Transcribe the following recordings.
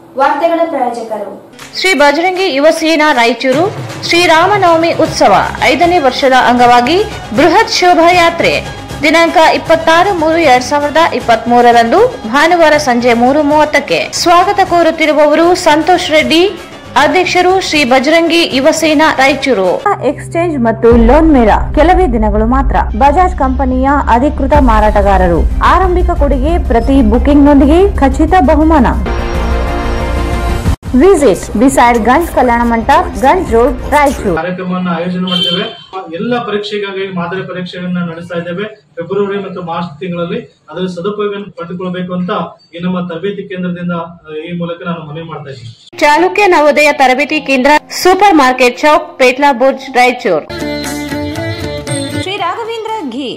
ವಾರ್ತೆಗಳ ಪ್ರಾಯೋಜಕರು ಶ್ರೀ ಬಜರಂಗಿ ಯುವ ಸೇನಾ ರಾಯಚೂರು ಶ್ರೀರಾಮನವಮಿ ಉತ್ಸವ ಐದನೇ ವರ್ಷದ ಅಂಗವಾಗಿ ಬೃಹತ್ ಶೋಭಾಯಾತ್ರೆ ದಿನಾಂಕ ಇಪ್ಪತ್ತಾರು ಮೂರು ಎರಡ್ ಸಾವಿರದ ಇಪ್ಪತ್ತ್ ಮೂರರಂದು ಭಾನುವಾರ ಸಂಜೆ ಮೂರು ಮೂವತ್ತಕ್ಕೆ ಸ್ವಾಗತ ಕೋರುತ್ತಿರುವವರು ಸಂತೋಷ್ ರೆಡ್ಡಿ ಅಧ್ಯಕ್ಷರು ಶ್ರೀ ಬಜರಂಗಿ ಯುವ ಸೇನಾ ರಾಯಚೂರು ಎಕ್ಸ್ಚೇಂಜ್ ಮತ್ತು ಲೋನ್ ಮೇಳ ಕೆಲವೇ ದಿನಗಳು ಮಾತ್ರ ಬಜಾಜ್ ಕಂಪನಿಯ ಅಧಿಕೃತ ಮಾರಾಟಗಾರರು ಆರಂಭಿಕ ಕೊಡುಗೆ ಪ್ರತಿ ಬುಕಿಂಗ್ನೊಂದಿಗೆ ಖಚಿತ ಬಹುಮಾನ ವಿಸಿಟ್ ಬಿಸೈಡ್ ಗಂಜ್ ಕಲ್ಯಾಣ ಮಂಟಪ ಗಂಜ್ ರೋಡ್ ರಾಯಚೂರು ಕಾರ್ಯಕ್ರಮವನ್ನು ಆಯೋಜನೆ ಮಾಡಿದ್ದೇವೆ ಎಲ್ಲ ಪರೀಕ್ಷೆಗಾಗಿ ಮಾದರಿ ಪರೀಕ್ಷೆಗಳನ್ನ ನಡೆಸ್ತಾ ಇದ್ದೇವೆ ಫೆಬ್ರವರಿ ಮತ್ತು ಮಾರ್ಚ್ ತಿಂಗಳಲ್ಲಿ ಅದರ ಸದುಪಯೋಗವನ್ನು ಪಡೆದುಕೊಳ್ಬೇಕು ಅಂತ ಈ ನಮ್ಮ ತರಬೇತಿ ಕೇಂದ್ರದಿಂದ ಆ, ಈ ಮೂಲಕ ನಾನು ಮನವಿ ಮಾಡ್ತಾ ಇದ್ದೀನಿ ಚಾಲುಕ್ಯ ನವೋದಯ ತರಬೇತಿ ಕೇಂದ್ರ ಸೂಪರ್ ಮಾರ್ಕೆಟ್ ಚೌಕ್ ಪೇಟ್ಲಾ ಬುರ್ಜ್ ರಾಯಚೂರ್ ಶ್ರೀ ರಾಘವೇಂದ್ರ ಘೀ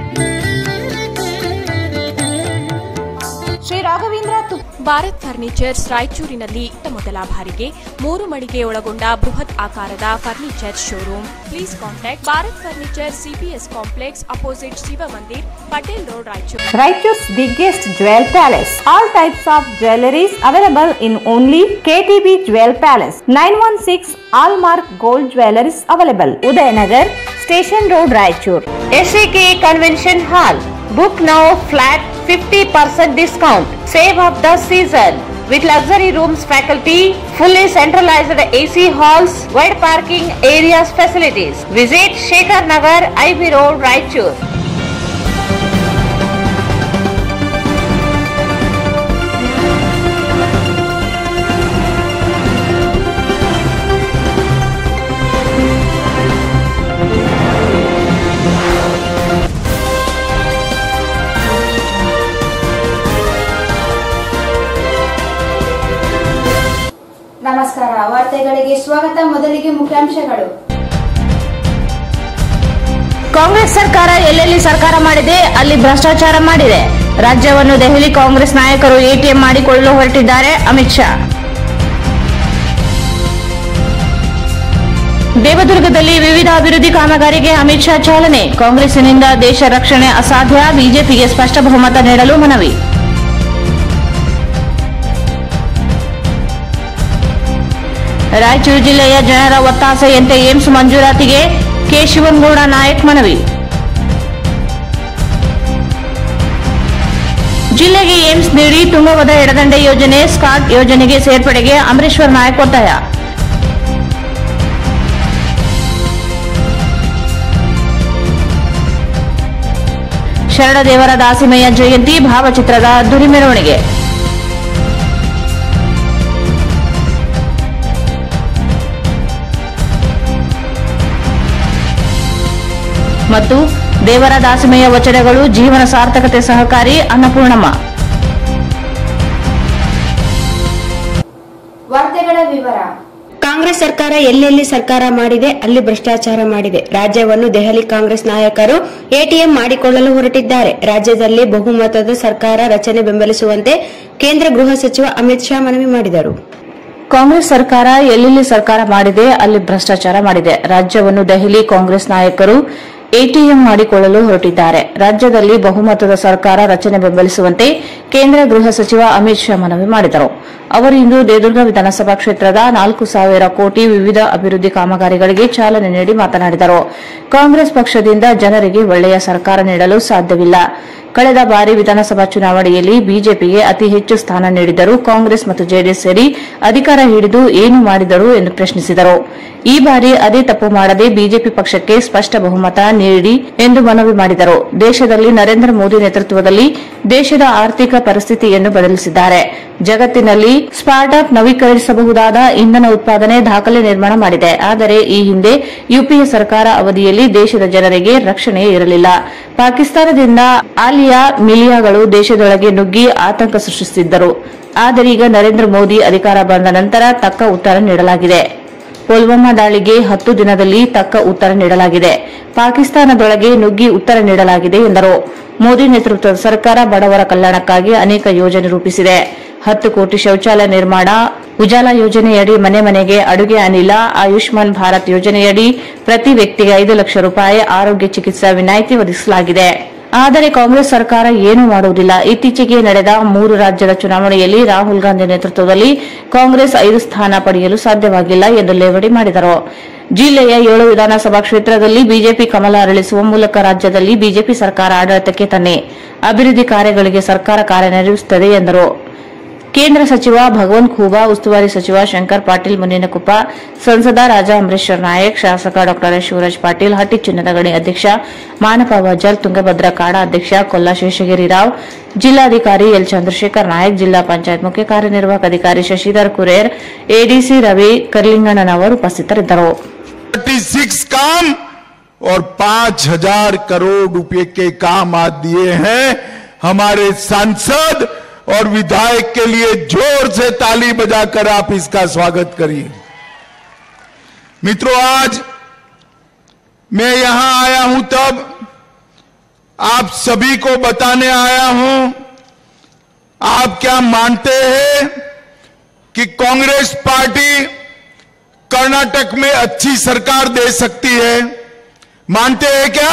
ಶ್ರೀ ರಾಘವೇಂದ್ರ ತುಪ್ಪ ಭಾರತ್ ಫರ್ನಿಚರ್ಸ್ ರಾಯಚೂರಿನಲ್ಲಿ ಇತ್ತ ಮೊದಲ ಬಾರಿಗೆ ಮೂರು ಮಳಿಗೆ ಒಳಗೊಂಡ ಬೃಹತ್ ಆಕಾರದ furniture showroom please contact Bharat furniture CPS complex opposite Shiva Mandir Patel road Raichur Raichur's biggest jewel palace all types of jewelleries available in only KTB jewel palace nine one six hallmark gold jewelleries available Udaynagar station road Raichur SAK convention hall book now flat fifty percent discount save of the season with luxury rooms faculty, fully centralized AC halls, wide parking areas facilities. Visit Shekhar Nagar, IB Road, Raichur. ನಮಸ್ಕಾರ ವಾರ್ತೆಗಳಿಗೆ ಸ್ವಾಗತ ಮೊದಲಿಗೆ ಮುಖ್ಯಾಂಶಗಳು ಕಾಂಗ್ರೆಸ್ ಸರ್ಕಾರ ಎಲ್ಲೆಲ್ಲಿ ಸರ್ಕಾರ ಮಾಡಿದೆ ಅಲ್ಲಿ ಭ್ರಷ್ಟಾಚಾರ ಮಾಡಿದೆ ರಾಜ್ಯವನ್ನು ದೆಹಲಿ ಕಾಂಗ್ರೆಸ್ ನಾಯಕರು ಎಟಿಎಂ ಮಾಡಿಕೊಳ್ಳಲು ಹೊರಟಿದ್ದಾರೆ ಅಮಿತ್ ಶಾ ದೇವದುರ್ಗದಲ್ಲಿ ವಿವಿಧ ಅಭಿವೃದ್ಧಿ ಕಾಮಗಾರಿಗೆ ಅಮಿತ್ ಶಾ ಚಾಲನೆ ಕಾಂಗ್ರೆಸ್ಸಿನಿಂದ ದೇಶ ರಕ್ಷಣೆ ಅಸಾಧ್ಯ ಬಿಜೆಪಿಗೆ ಸ್ಪಷ್ಟ ಬಹುಮತ ನೀಡಲು ಮನವಿ ರಾಯಚೂರು ಜಿಲ್ಲೆಯ ಜನರ ಒತ್ತಾಸೆಯಂತೆ ಏಮ್ಸ್ ಮಂಜೂರಾತಿಗೆ ಕೆ ಶಿವನಗೌಡ ನಾಯಕ್ ಮನವಿ ಜಿಲ್ಲೆಗೆ ಏಮ್ಸ್ ನೀಡಿ ತುಂಗಭದ್ರ ಎಡದಂಡೆ ಯೋಜನೆ ಸ್ಕಾಟ್ ಯೋಜನೆಗೆ ಸೇರ್ಪಡೆಗೆ ಅಮರೇಶ್ವರ್ ನಾಯಕ್ ಒತ್ತಾಯ ಶರಣದೇವರ ದಾಸಿಮಯ್ಯ ಜಯಂತಿ ಭಾವಚಿತ್ರದ ಅದ್ದೂರಿ ಮೆರವಣಿಗೆ ಮತ್ತು ದೇವರ ದಾಸಿಮಯ್ಯ ವಚನಗಳು ಜೀವನ ಸಾರ್ಥಕತೆ ಸಹಕಾರಿ ಅನ್ನಪೂರ್ಣಮ್ಮ ವಾರ್ತೆಗಳ ವಿವರ ಕಾಂಗ್ರೆಸ್ ಸರ್ಕಾರ ಎಲ್ಲೆಲ್ಲಿ ಸರ್ಕಾರ ಮಾಡಿದೆ ಅಲ್ಲಿ ಭ್ರಷ್ಟಾಚಾರ ಮಾಡಿದೆ ರಾಜ್ಯವನ್ನು ದೆಹಲಿ ಕಾಂಗ್ರೆಸ್ ನಾಯಕರು ಎಟಿಎಂ ಮಾಡಿಕೊಳ್ಳಲು ಹೊರಟಿದ್ದಾರೆ ರಾಜ್ಯದಲ್ಲಿ ಬಹುಮತದ ಸರ್ಕಾರ ರಚನೆ ಬೆಂಬಲಿಸುವಂತೆ ಕೇಂದ್ರ ಗೃಹ ಸಚಿವ ಅಮಿತ್ ಶಾ ಮನವಿ ಮಾಡಿದರು ಕಾಂಗ್ರೆಸ್ ಸರ್ಕಾರ ಎಲ್ಲೆಲ್ಲಿ ಸರ್ಕಾರ ಮಾಡಿದೆ ಅಲ್ಲಿ ಭ್ರಷ್ಟಾಚಾರ ಮಾಡಿದೆ ರಾಜ್ಯವನ್ನು ದೆಹಲಿ ಕಾಂಗ್ರೆಸ್ ನಾಯಕರು ಎಟಿಎಂ ಮಾಡಿಕೊಳ್ಳಲು ಹೊರಟಿದ್ದಾರೆ ರಾಜ್ಯದಲ್ಲಿ ಬಹುಮತದ ಸರ್ಕಾರ ರಚನೆ ಬೆಂಬಲಿಸುವಂತೆ ಕೇಂದ್ರ ಗೃಹ ಸಚಿವ ಅಮಿತ್ ಶಾ ಮನವಿ ಮಾಡಿದರು ಅವರು ಇಂದು ದೇದುರ್ಗ ವಿಧಾನಸಭಾ ಕ್ಷೇತ್ರದ ನಾಲ್ಕು ಸಾವಿರ ಕೋಟಿ ವಿವಿಧ ಅಭಿವೃದ್ಧಿ ಕಾಮಗಾರಿಗಳಿಗೆ ಚಾಲನೆ ನೀಡಿ ಮಾತನಾಡಿದರು ಕಾಂಗ್ರೆಸ್ ಪಕ್ಷದಿಂದ ಜನರಿಗೆ ಒಳ್ಳೆಯ ಸರ್ಕಾರ ನೀಡಲು ಸಾಧ್ಯವಿಲ್ಲ ಕಳೆದ ಬಾರಿ ವಿಧಾನಸಭಾ ಚುನಾವಣೆಯಲ್ಲಿ ಬಿಜೆಪಿಗೆ ಅತಿ ಹೆಚ್ಚು ಸ್ಥಾನ ನೀಡಿದ್ದರೂ ಕಾಂಗ್ರೆಸ್ ಮತ್ತು ಜೆಡಿಎಸ್ ಸೇರಿ ಅಧಿಕಾರ ಹಿಡಿದು ಏನು ಮಾಡಿದರು ಎಂದು ಪ್ರಶ್ನಿಸಿದರು ಈ ಬಾರಿ ಅದೇ ತಪ್ಪು ಮಾಡದೆ ಬಿಜೆಪಿ ಪಕ್ಷಕ್ಕೆ ಸ್ಪಷ್ಟ ಬಹುಮತ ನೀಡಿ ಎಂದು ಮನವಿ ಮಾಡಿದರು ದೇಶದಲ್ಲಿ ನರೇಂದ್ರ ಮೋದಿ ನೇತೃತ್ವದಲ್ಲಿ ದೇಶದ ಆರ್ಥಿಕ ಪರಿಸ್ಥಿತಿಯನ್ನು ಬದಲಿಸಿದ್ದಾರೆ ಜಗತ್ತಿನಲ್ಲಿ ಸ್ಟಾರ್ಟ್ಅಪ್ ನವೀಕರಿಸಬಹುದಾದ ಇಂಧನ ಉತ್ಪಾದನೆ ದಾಖಲೆ ನಿರ್ಮಾಣ ಮಾಡಿದೆ ಆದರೆ ಈ ಹಿಂದೆ ಯುಪಿಎ ಸರ್ಕಾರ ಅವಧಿಯಲ್ಲಿ ದೇಶದ ಜನರಿಗೆ ರಕ್ಷಣೆ ಇರಲಿಲ್ಲ ಪಾಕಿಸ್ತಾನದಿಂದ ಆಲಿಯಾ ಮಿಲಿಯಾಗಳು ದೇಶದೊಳಗೆ ನುಗ್ಗಿ ಆತಂಕ ಸೃಷ್ಟಿಸಿದ್ದರು ಆದರೀಗ ನರೇಂದ್ರ ಮೋದಿ ಅಧಿಕಾರ ಬಂದ ನಂತರ ತಕ್ಕ ಉತ್ತರ ನೀಡಲಾಗಿದೆ ಪುಲ್ವಾಮಾ ದಾಳಿಗೆ ಹತ್ತು ದಿನದಲ್ಲಿ ತಕ್ಕ ಉತ್ತರ ನೀಡಲಾಗಿದೆ ಪಾಕಿಸ್ತಾನದೊಳಗೆ ನುಗ್ಗಿ ಉತ್ತರ ನೀಡಲಾಗಿದೆ ಎಂದರು ಮೋದಿ ನೇತೃತ್ವದ ಸರ್ಕಾರ ಬಡವರ ಕಲ್ಯಾಣಕ್ಕಾಗಿ ಅನೇಕ ಯೋಜನೆ ರೂಪಿಸಿದೆ ಹತ್ತು ಕೋಟಿ ಶೌಚಾಲಯ ನಿರ್ಮಾಣ ಉಜಾಲಾ ಯೋಜನೆಯಡಿ ಮನೆ ಮನೆಗೆ ಅಡುಗೆ ಅನಿಲ ಆಯುಷ್ಮಾನ್ ಭಾರತ್ ಯೋಜನೆಯಡಿ ಪ್ರತಿ ವ್ಯಕ್ತಿಗೆ ಐದು ಲಕ್ಷ ರೂಪಾಯಿ ಆರೋಗ್ಯ ಚಿಕಿತ್ಸಾ ವಿನಾಯಿತಿ ಒದಗಿಸಲಾಗಿದೆ ಆದರೆ ಕಾಂಗ್ರೆಸ್ ಸರ್ಕಾರ ಏನೂ ಮಾಡುವುದಿಲ್ಲ ಇತ್ತೀಚೆಗೆ ನಡೆದ ಮೂರು ರಾಜ್ಯದ ಚುನಾವಣೆಯಲ್ಲಿ ರಾಹುಲ್ ಗಾಂಧಿ ನೇತೃತ್ವದಲ್ಲಿ ಕಾಂಗ್ರೆಸ್ ಐದು ಸ್ಥಾನ ಪಡೆಯಲು ಸಾಧ್ಯವಾಗಿಲ್ಲ ಎಂದು ಲೇವಡಿ ಮಾಡಿದರು ಜಿಲ್ಲೆಯ ಏಳು ವಿಧಾನಸಭಾ ಕ್ಷೇತ್ರದಲ್ಲಿ ಬಿಜೆಪಿ ಕಮಲ ಅರಳಿಸುವ ಮೂಲಕ ರಾಜ್ಯದಲ್ಲಿ ಬಿಜೆಪಿ ಸರ್ಕಾರ ಆಡಳಿತಕ್ಕೆ ತನ್ನೆ ಅಭಿವೃದ್ಧಿ ಕಾರ್ಯಗಳಿಗೆ ಸರ್ಕಾರ ಕಾರ್ಯನಿರ್ವಹಿಸುತ್ತದೆ ಎಂದರು ಕೇಂದ್ರ ಸಚಿವ ಭಗವಂತ್ ಖೂಬಾ ಉಸ್ತುವಾರಿ ಸಚಿವ ಶಂಕರ್ ಪಾಟೀಲ್ ಮುನೇನಕೊಪ್ಪ ಸಂಸದ ರಾಜಾ ಅಂಬರೀಶ್ವರ್ ನಾಯಕ್ ಶಾಸಕ ಡಾ ಶಿವರಾಜ್ ಪಾಟೀಲ್ ಹಟ್ಟಿ ಚಿನ್ನದ ಗಣಿ ಅಧ್ಯಕ್ಷ ಮಾನಪ ವಜಲ್ ತುಂಗಭದ್ರಾ ಕಾಡಾ ಅಧ್ಯಕ್ಷ ಕೊಲ್ಲ ಶೇಷಗಿರಿ ರಾವ್ ಜಿಲ್ಲಾಧಿಕಾರಿ ಎಲ್ ಚಂದ್ರಶೇಖರ್ ನಾಯಕ್ ಜಿಲ್ಲಾ ಪಂಚಾಯತ್ ಮುಖ್ಯ ಕಾರ್ಯನಿರ್ವಾಹಕ ಅಧಿಕಾರಿ ಶಶಿಧರ್ ಕುರೇರ್ ಎಡಿಸಿ ರವಿ ಕರ್ಲಿಂಗಣ್ಣನವರು ಉಪಸ್ಥಿತರಿದ್ದರು 36 काम और 5000 करोड़ रुपए के काम आज दिए हैं हमारे सांसद और विधायक के लिए जोर से ताली बजाकर आप इसका स्वागत करिए मित्रों आज मैं यहां आया हूं तब आप सभी को बताने आया हूं आप क्या मानते हैं कि कांग्रेस पार्टी कर्नाटक में अच्छी सरकार दे सकती है मानते हैं क्या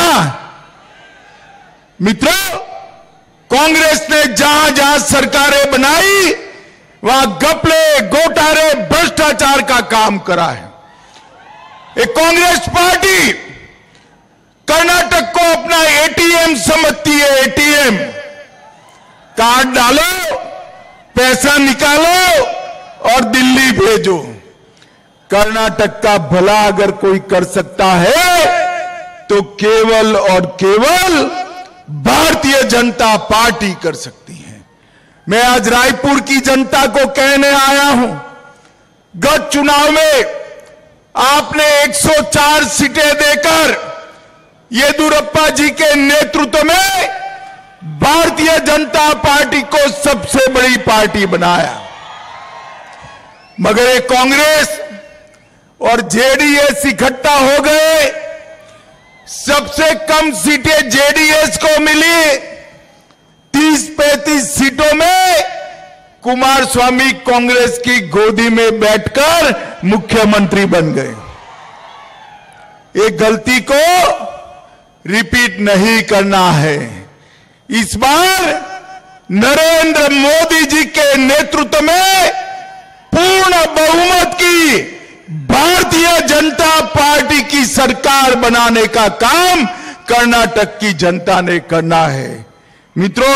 मित्रों कांग्रेस ने जहां जहां सरकारें बनाई वहां गपले गोटारे भ्रष्टाचार का काम करा है ये कांग्रेस पार्टी कर्नाटक को अपना एटीएम समझती है एटीएम कार्ड डालो पैसा निकालो और दिल्ली भेजो कर्नाटक का भला अगर कोई कर सकता है तो केवल और केवल भारतीय जनता पार्टी कर सकती है मैं आज रायपुर की जनता को कहने आया हूं गत चुनाव में आपने 104 सीटें देकर येदुरप्पा जी के नेतृत्व में भारतीय जनता पार्टी को सबसे बड़ी पार्टी बनाया मगर ये कांग्रेस और जेडीएस इकट्ठा हो गए सबसे कम सीटें जेडीएस को मिली 30-35 सीटों में कुमार स्वामी कांग्रेस की गोदी में बैठकर मुख्यमंत्री बन गए एक गलती को रिपीट नहीं करना है इस बार नरेंद्र मोदी जी के नेतृत्व में पूर्ण बहुमत की भारतीय जनता पार्टी की सरकार बनाने का काम कर्नाटक की जनता ने करना है मित्रों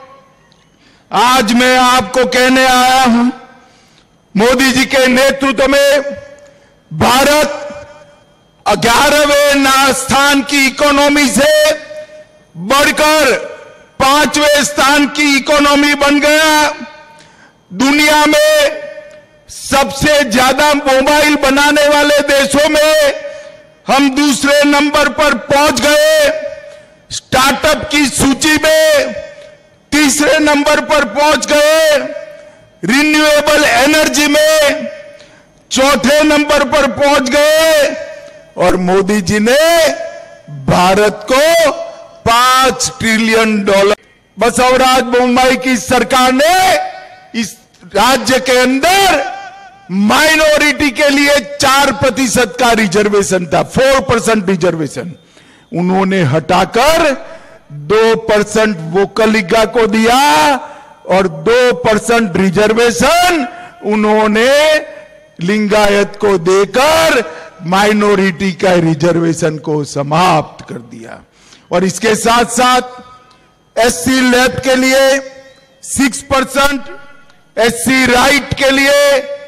आज मैं आपको कहने आया हूं मोदी जी के नेतृत्व में भारत ग्यारहवें ना- स्थान की इकोनॉमी से बढ़कर पांचवें स्थान की इकोनॉमी बन गया दुनिया में सबसे ज्यादा मोबाइल बनाने वाले देशों में हम दूसरे नंबर पर पहुंच गए स्टार्टअप की सूची में तीसरे नंबर पर पहुंच गए रिन्यूएबल एनर्जी में चौथे नंबर पर पहुंच गए और मोदी जी ने भारत को पांच ट्रिलियन डॉलर बसवराज बोम्बई की सरकार ने इस राज्य के अंदर माइनॉरिटी के लिए चार प्रतिशत का रिजर्वेशन था फोर परसेंट रिजर्वेशन उन्होंने हटाकर दो परसेंट वोकलिगा को दिया और दो परसेंट रिजर्वेशन उन्होंने लिंगायत को देकर माइनॉरिटी का रिजर्वेशन को समाप्त कर दिया और इसके साथ साथ एससी लेफ्ट के लिए सिक्स परसेंट एससी राइट के लिए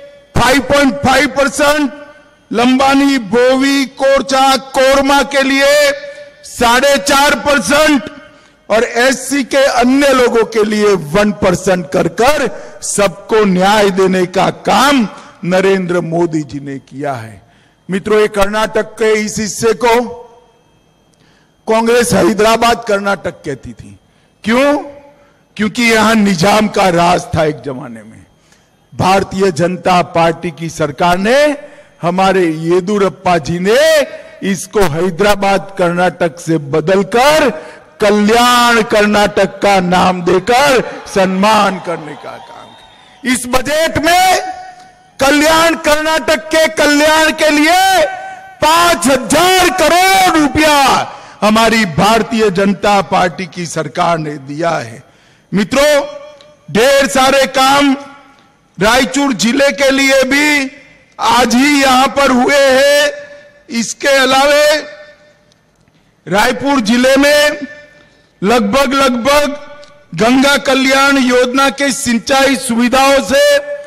5.5 परसेंट लंबानी बोवी कोरचा कोरमा के लिए साढ़े चार परसेंट और एससी के अन्य लोगों के लिए वन परसेंट कर कर सबको न्याय देने का काम नरेंद्र मोदी जी ने किया है मित्रों ये कर्नाटक के इस हिस्से को कांग्रेस हैदराबाद कर्नाटक कहती थी क्यों क्योंकि यहां निजाम का राज था एक जमाने में भारतीय जनता पार्टी की सरकार ने हमारे येदुरप्पा जी ने इसको हैदराबाद कर्नाटक से बदलकर कल्याण कर्नाटक का नाम देकर सम्मान करने का काम किया। इस बजट में कल्याण कर्नाटक के कल्याण के लिए पांच हजार करोड़ रुपया हमारी भारतीय जनता पार्टी की सरकार ने दिया है मित्रों ढेर सारे काम रायचूर जिले के लिए भी आज ही यहां पर हुए हैं इसके अलावे रायपुर जिले में लगभग लगभग गंगा कल्याण योजना के सिंचाई सुविधाओं से